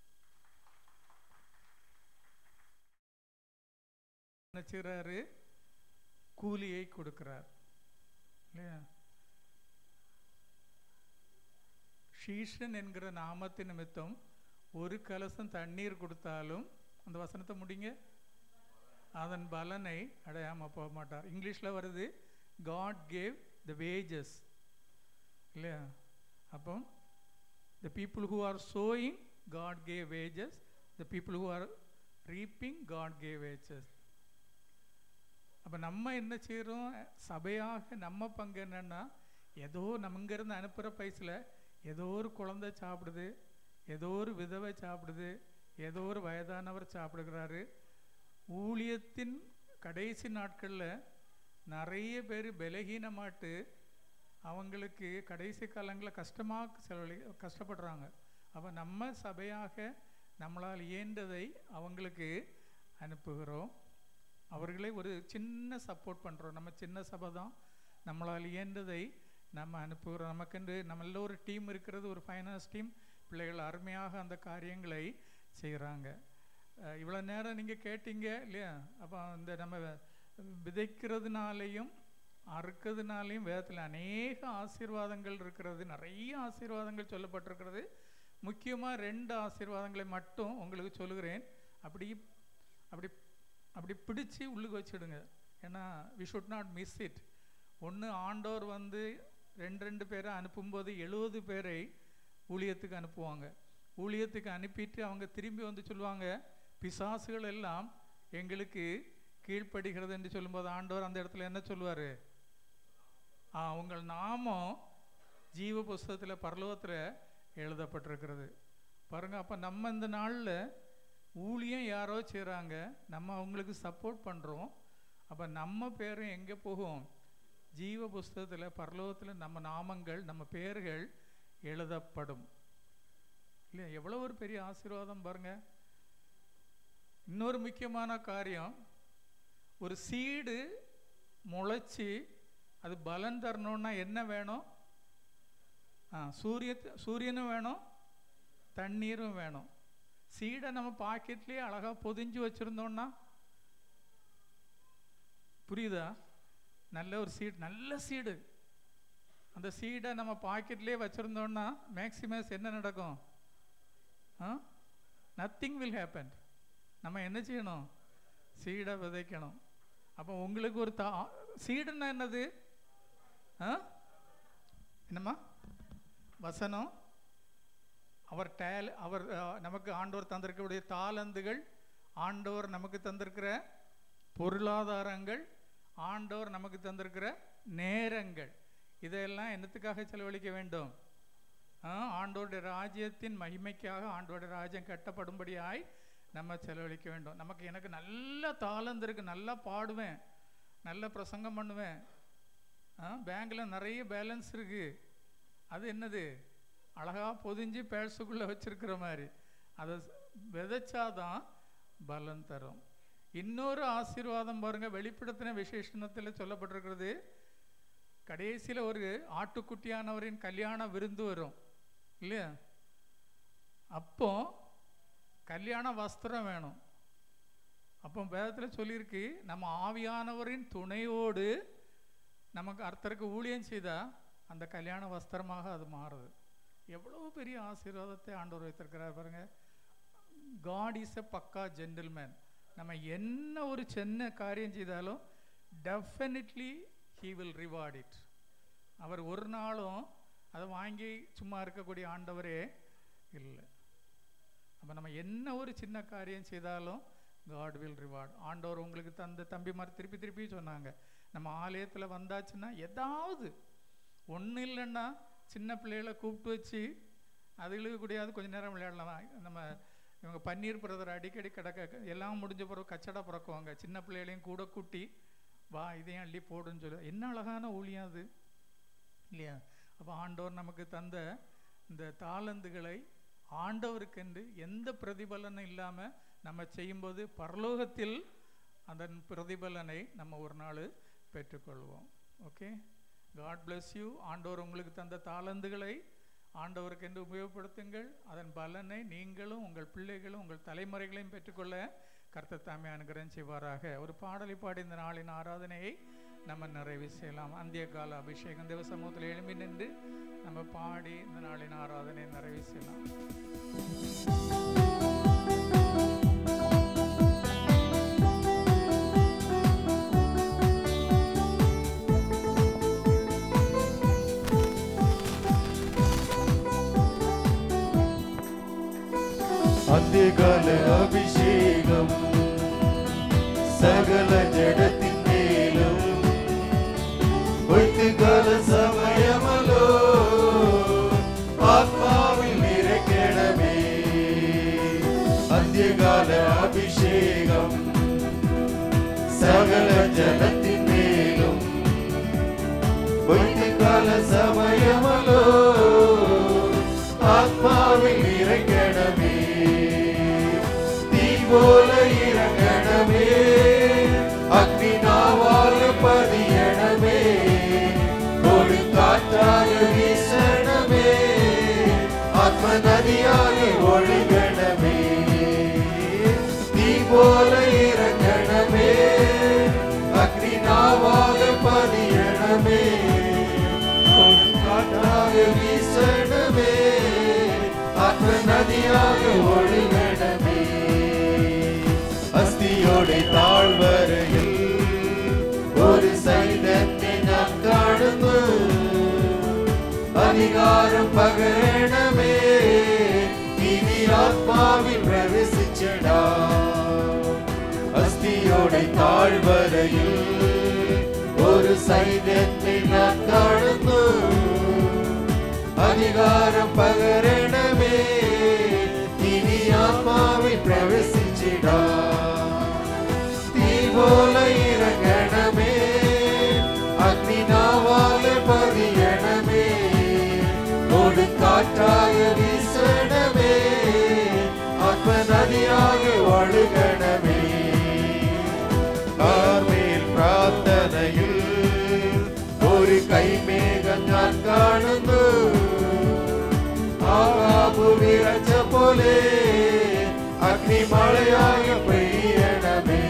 நினைச்சுறாரு கூலியை கொடுக்கிறார் இல்லையா ஷீஷன் என்கிற நாமத்து நிமித்தம் ஒரு கலசம் தண்ணீர் கொடுத்தாலும் அந்த வசனத்தை முடிங்க அதன் பலனை அடையாமல் போக மாட்டார் இங்கிலீஷில் வருது காட் கேவ் த வேஜஸ் இல்லையா அப்போ the people who are sowing God gave wages the people who are reaping God gave wages அப்போ நம்ம என்ன செய்கிறோம் சபையாக நம்ம பங்கு என்னன்னா ஏதோ நம்ம இங்கேருந்து அனுப்புகிற பைசில் ஏதோ ஒரு குழந்தை சாப்பிடுது ஏதோ ஒரு விதவை சாப்பிடுது ஏதோ ஒரு வயதானவர் சாப்பிடுகிறாரு ஊழியத்தின் கடைசி நாட்களில் நிறைய பேர் பலகீனமாட்டு அவங்களுக்கு கடைசி காலங்களில் கஷ்டமாக செலவழி கஷ்டப்படுறாங்க அப்போ நம்ம சபையாக நம்மளால் இயன்றதை அவங்களுக்கு அனுப்புகிறோம் அவர்களை ஒரு சின்ன சப்போர்ட் பண்ணுறோம் நம்ம சின்ன சபை தான் நம்மளால் இயன்றதை நம்ம அனுப்புகிறோம் நமக்கென்று நம்மள ஒரு டீம் இருக்கிறது ஒரு ஃபைனான்ஸ் டீம் பிள்ளைகள் அருமையாக அந்த காரியங்களை செய்கிறாங்க இவ்வளோ நேரம் நீங்கள் கேட்டீங்க இல்லையா அப்போ இந்த நம்ம விதைக்கிறதுனாலையும் அறுக்கிறதுனாலையும் வேதத்தில் அநேக ஆசீர்வாதங்கள் இருக்கிறது நிறைய ஆசீர்வாதங்கள் சொல்லப்பட்டிருக்கிறது முக்கியமாக ரெண்டு ஆசீர்வாதங்களை மட்டும் உங்களுக்கு சொல்லுகிறேன் அப்படி அப்படி அப்படி பிடிச்சு உள்ளுக்கு வச்சிடுங்க ஏன்னா we should not miss it ஒன்று ஆண்டோர் வந்து ரெண்டு ரெண்டு பேரை அனுப்பும்போது எழுபது பேரை ஊழியத்துக்கு அனுப்புவாங்க ஊழியத்துக்கு அனுப்பிட்டு அவங்க திரும்பி வந்து சொல்லுவாங்க பிசாசுகள் எல்லாம் எங்களுக்கு கீழ்ப்படுகிறது என்று சொல்லும்போது ஆண்டவர் அந்த இடத்துல என்ன சொல்லுவார் ஆ உங்கள் நாமம் ஜீவ புஸ்தகத்தில் பரலோகத்தில் எழுதப்பட்டிருக்கிறது பாருங்க அப்போ நம்ம இந்த நாளில் ஊழியம் யாரோ செய்கிறாங்க நம்ம அவங்களுக்கு சப்போர்ட் பண்ணுறோம் அப்போ நம்ம பேரும் எங்கே போகும் ஜீவ புஸ்தகத்தில் பரலோகத்தில் நம்ம நாமங்கள் நம்ம பேர்கள் எழுதப்படும் இல்லையா எவ்வளோ ஒரு பெரிய ஆசீர்வாதம் பாருங்க இன்னொரு முக்கியமான காரியம் ஒரு சீடு முளைச்சி அது பலன் தரணும்னா என்ன வேணும் ஆ சூரிய சூரியனும் வேணும் தண்ணீரும் வேணும் சீடை நம்ம பாக்கெட்லேயே அழகாக பொதிஞ்சு வச்சுருந்தோம்னா புரியுதா நல்ல ஒரு சீடு நல்ல சீடு அந்த சீடை நம்ம பாக்கெட்லேயே வச்சுருந்தோம்னா மேக்சிமஸ் என்ன நடக்கும் ஆ நத்திங் வில் ஹேப்பன் நம்ம என்ன செய்யணும் சீடை விதைக்கணும் அப்போ உங்களுக்கு ஒரு தா சீடுன்னா என்னது ஆ என்னம்மா வசனம் அவர் டேல் அவர் அஹ், நமக்கு ஆண்டவர் தந்திருக்கக்கூடிய தாளந்துகள் ஆண்டவர் நமக்கு தந்திருக்கிற பொருளாதாரங்கள் ஆண்டவர் நமக்கு தந்திருக்கிற நேரங்கள் இதையெல்லாம் என்னத்துக்காக செலவழிக்க வேண்டும் ஆ, ஆண்டவருடைய ராஜ்யத்தின் மகிமைக்காக ஆண்டவருடைய ராஜ்யம் கட்டப்படும்படியாய் நம்ம செலவழிக்க வேண்டும் நமக்கு எனக்கு நல்ல தாளந்து இருக்கு நல்லா பாடுவேன் நல்ல பிரசங்கம் பண்ணுவேன் பேங்க்கில் நிறைய பேலன்ஸ் இருக்கு அது என்னது அழகா பொதிஞ்சு பேழ்ஸுக்குள்ளே வச்சிருக்கிற மாதிரி அதை விதைச்சாதான் பலன் தரும் இன்னொரு ஆசீர்வாதம் பாருங்க வெளிப்படுத்தின விசேஷணத்தில் சொல்லப்பட்டிருக்கிறது கடைசியில் ஒரு ஆட்டுக்குட்டியானவரின் கல்யாண விருந்து வரும் இல்லையா அப்போ கல்யாண வஸ்திரம் வேணும் அப்போ வேதத்தில் சொல்லியிருக்கு நம்ம ஆவியானவரின் துணையோடு நமக்கு அர்த்தருக்கு ஊழியம் செய்தால் அந்த கல்யாண வஸ்திரமாக அது மாறுது எவ்வளவு பெரிய ஆசீர்வாதத்தை ஆண்டவர் வைத்திருக்கிறார் பாருங்க காட் இஸ் எ பக்கா ஜென்டில்மேன் நம்ம என்ன ஒரு சின்ன காரியம் செய்தாலும் definitely he will reward it அவர் ஒரு நாளும் அதை வாங்கி சும்மா இருக்கக்கூடிய ஆண்டவரே இல்லை அப்போ நம்ம என்ன ஒரு சின்ன காரியம் செய்தாலும் காட் வில் ரிவார்ட் ஆண்டவர் உங்களுக்கு தந்த தம்பிமார் திருப்பி திருப்பி சொன்னாங்க நம்ம ஆலயத்தில் வந்தாச்சுன்னா ஏதாவது ஒன்றும் இல்லைன்னா சின்ன பிள்ளைகளை கூப்பிட்டு வச்சு அதுகளுக்கு கூடயாவது கொஞ்ச நேரம் விளையாடலாம் நம்ம இவங்க பன்னீர் பிரதர் அடிக்கடி கிடக்க எல்லாம் முடிஞ்ச பிறகு கச்சடா பிறக்குவாங்க சின்ன பிள்ளைகளையும் கூட கூட்டி வா இதையும் அள்ளி போடுன்னு சொல்லி என்ன அழகான ஊழியம் அது இல்லையா அப்போ ஆண்டவர் நமக்கு தந்த இந்த தாளந்துகளை ஆண்டவருக்கென்று எந்த பிரதிபலனும் இல்லாமல் நம்ம செய்யும்போது பரலோகத்தில் அதன் பிரதிபலனை நம்ம ஒரு நாள் பெற்றுக்கொள்வோம் ஓகே காட் bless யூ ஆண்டவர் உங்களுக்கு தந்த தாளந்துகளை ஆண்டவருக்கென்று உபயோகப்படுத்துங்கள் அதன் பலனை நீங்களும் உங்கள் பிள்ளைகளும் உங்கள் தலைமுறைகளையும் பெற்றுக்கொள்ள கர்த்தர் தாமே அனுகிரகம் செய்வாராக ஒரு பாடலை பாடி இந்த நாளின் ஆராதனையை நம்ம நிறைவு செய்யலாம் அந்திய கால அபிஷேகம் தேவ சமூகத்தில் எழும்பி நின்று நம்ம பாடி இந்த நாளின் ஆராதனை நிறைவு செய்யலாம் அந்திகால அபிஷேகம் சகல ஜடத்தின் மேலும் கால சமயமலோ ஆத்மாவில் நிறைக்கணமே அந்தியகால அபிஷேகம் சகல ஜலத்தின் மேலும் கால சமயமலோ ஆத்மாவில் இறங்கணமே தீ போல இறங்கணமே அக்னி நாவால பதியணமே கொடு காற்றாக வீசணமே ஆத்ம நதியாக ஒழுகணமே தீ போல இறங்கணமே அக்னி நாவாக பதியணமே கொடு காற்றாக வீசணமே ஆத்ம நதியாக ஒழுகணமே அஸ்தியோட தாழ்வரையில் ஒரு சைதத்தை நான் காணுന്നു அதிகாரம் പകരണമേ ഇനി ആത്മാവിൽ പ്രവേശിച്ചടാ അസ്ഥിയോടെ താഴ്വരയിൽ ഒരു സൈന്യത്തെ ഞാൻ കാണുന്നു അധികാരം പകരണമേ ഇനി ആത്മാവിൽ പ്രവേശിച്ചിടാ തീ പോലെ ഇറങ്ങണമേ അഗ്നിനാവാലെ പതിയണമേ കൊടുക്കാറ്റായ വീസണമേ ആത്മനദിയാക ഒഴുകണമേ കാർമേൽ പ്രാർത്ഥനയിൽ ഒരു കൈമേഘം ഞാൻ കാണുന്നു ആകാബു വിറച്ച പോലെ അഗ്നിമഴയായി പെയ്യണമേ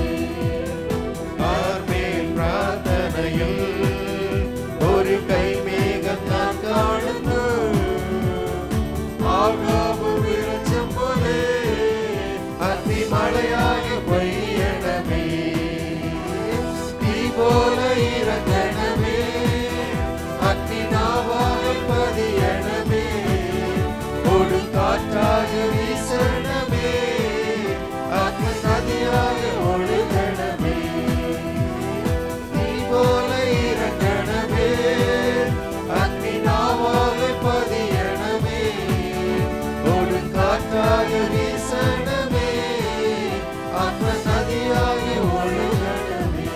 ആർമേൽ പ്രാർത്ഥനയിൽ ഒരു കൈമേഘം ഞാൻ കാണുന്നു ആകാബു വിറച്ച പോലെ അഗ്നിമഴയായി പെയ്യണമേ തീ പോലെ ഇറങ്ങണമേ അഗ്നിനാവായി പതിയണമേ കൊടുങ്കാറ്റാக വീசണமே ആത്മ നദിயாக ഒഴുകണമേ നീ പോലെ ഇറങ്ങണമേ അഗ്നിനാവാக പതിയണമേ കൊടുങ്കാറ്റാக വീசണமே ആത്മ നദിயாக ഒഴുകണമേ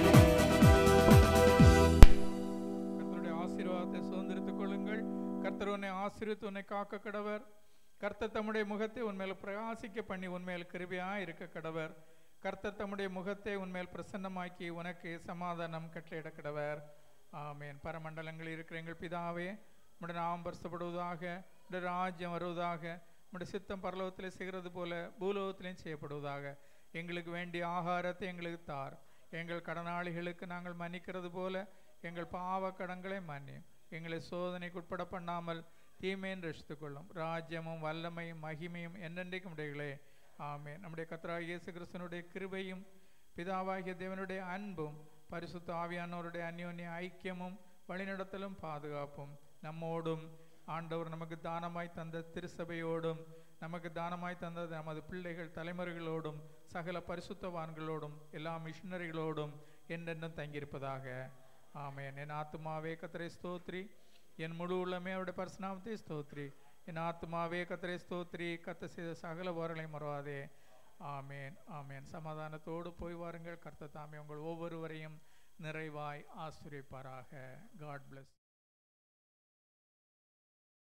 கர்த்தருடைய ஆசீர்வாதத்தை சுதந்திரித்துக் கொள்ளுங்கள் கர்த்தர் உன்னை ஆசீர்வித்து உன்னை காக்க கடவர் கர்த்தர் தம்முடைய முகத்தை உன்மேல் பிரகாசிக்க பண்ணி உன்மேல் கிருபையா இருக்க கடவர் கர்த்தர் தம்முடைய முகத்தை உன்மேல் பிரசன்னமாக்கி உனக்கு சமாதானம் கட்டளையிட கடவர் ஆமேன் பரமண்டலங்களில் இருக்கிற எங்கள் பிதாவே உம்முடைய நாமம் பரிசப்படுவதாக உம்முடைய ராஜ்யம் வருவதாக உம்முடைய சித்தம் பரலோகத்திலே செய்கிறது போல பூலோகத்திலையும் செய்யப்படுவதாக எங்களுக்கு வேண்டிய ஆகாரத்தை எங்களுக்கு தார் எங்கள் கடனாளிகளுக்கு நாங்கள் மன்னிக்கிறது போல எங்கள் பாவ கடன்களை மன்னியும் எங்களை சோதனைக்கு உட்பட பண்ணாமல் தீமையின் ரசித்துக் கொள்ளும் ராஜ்யமும் வல்லமையும் மகிமையும் என்னென்றைக்கும் உடையகளே ஆமே நம்முடைய கத்ராக இயேசு கிறிஸ்தனுடைய கிருபையும் பிதாவாகிய தேவனுடைய அன்பும் பரிசுத்த ஆவியானவருடைய அந்யோன்ய ஐக்கியமும் வழிநடத்தலும் பாதுகாப்பும் நம்மோடும் ஆண்டவர் நமக்கு தானமாய் தந்த திருசபையோடும் நமக்கு தானமாய் தந்த நமது பிள்ளைகள் தலைமுறைகளோடும் சகல பரிசுத்தவான்களோடும் எல்லா மிஷினரிகளோடும் என்றென்றும் தங்கியிருப்பதாக ஆமென் என் ஆத்துமாவே கத்தரை ஸ்தோத்ரி என் முழு உள்ளமே அவருடைய பரிசுநாமத்தை ஸ்தோத்ரி என் ஆத்துமாவே கத்தரை ஸ்தோத்ரி கத்த செய்த சகல போர்களை மறவாதே ஆமேன் ஆமேன் சமாதானத்தோடு போய் வாருங்கள் கர்த்த தாமே உங்கள் ஒவ்வொருவரையும் நிறைவாய் ஆசிரியப்பாராக காட் bless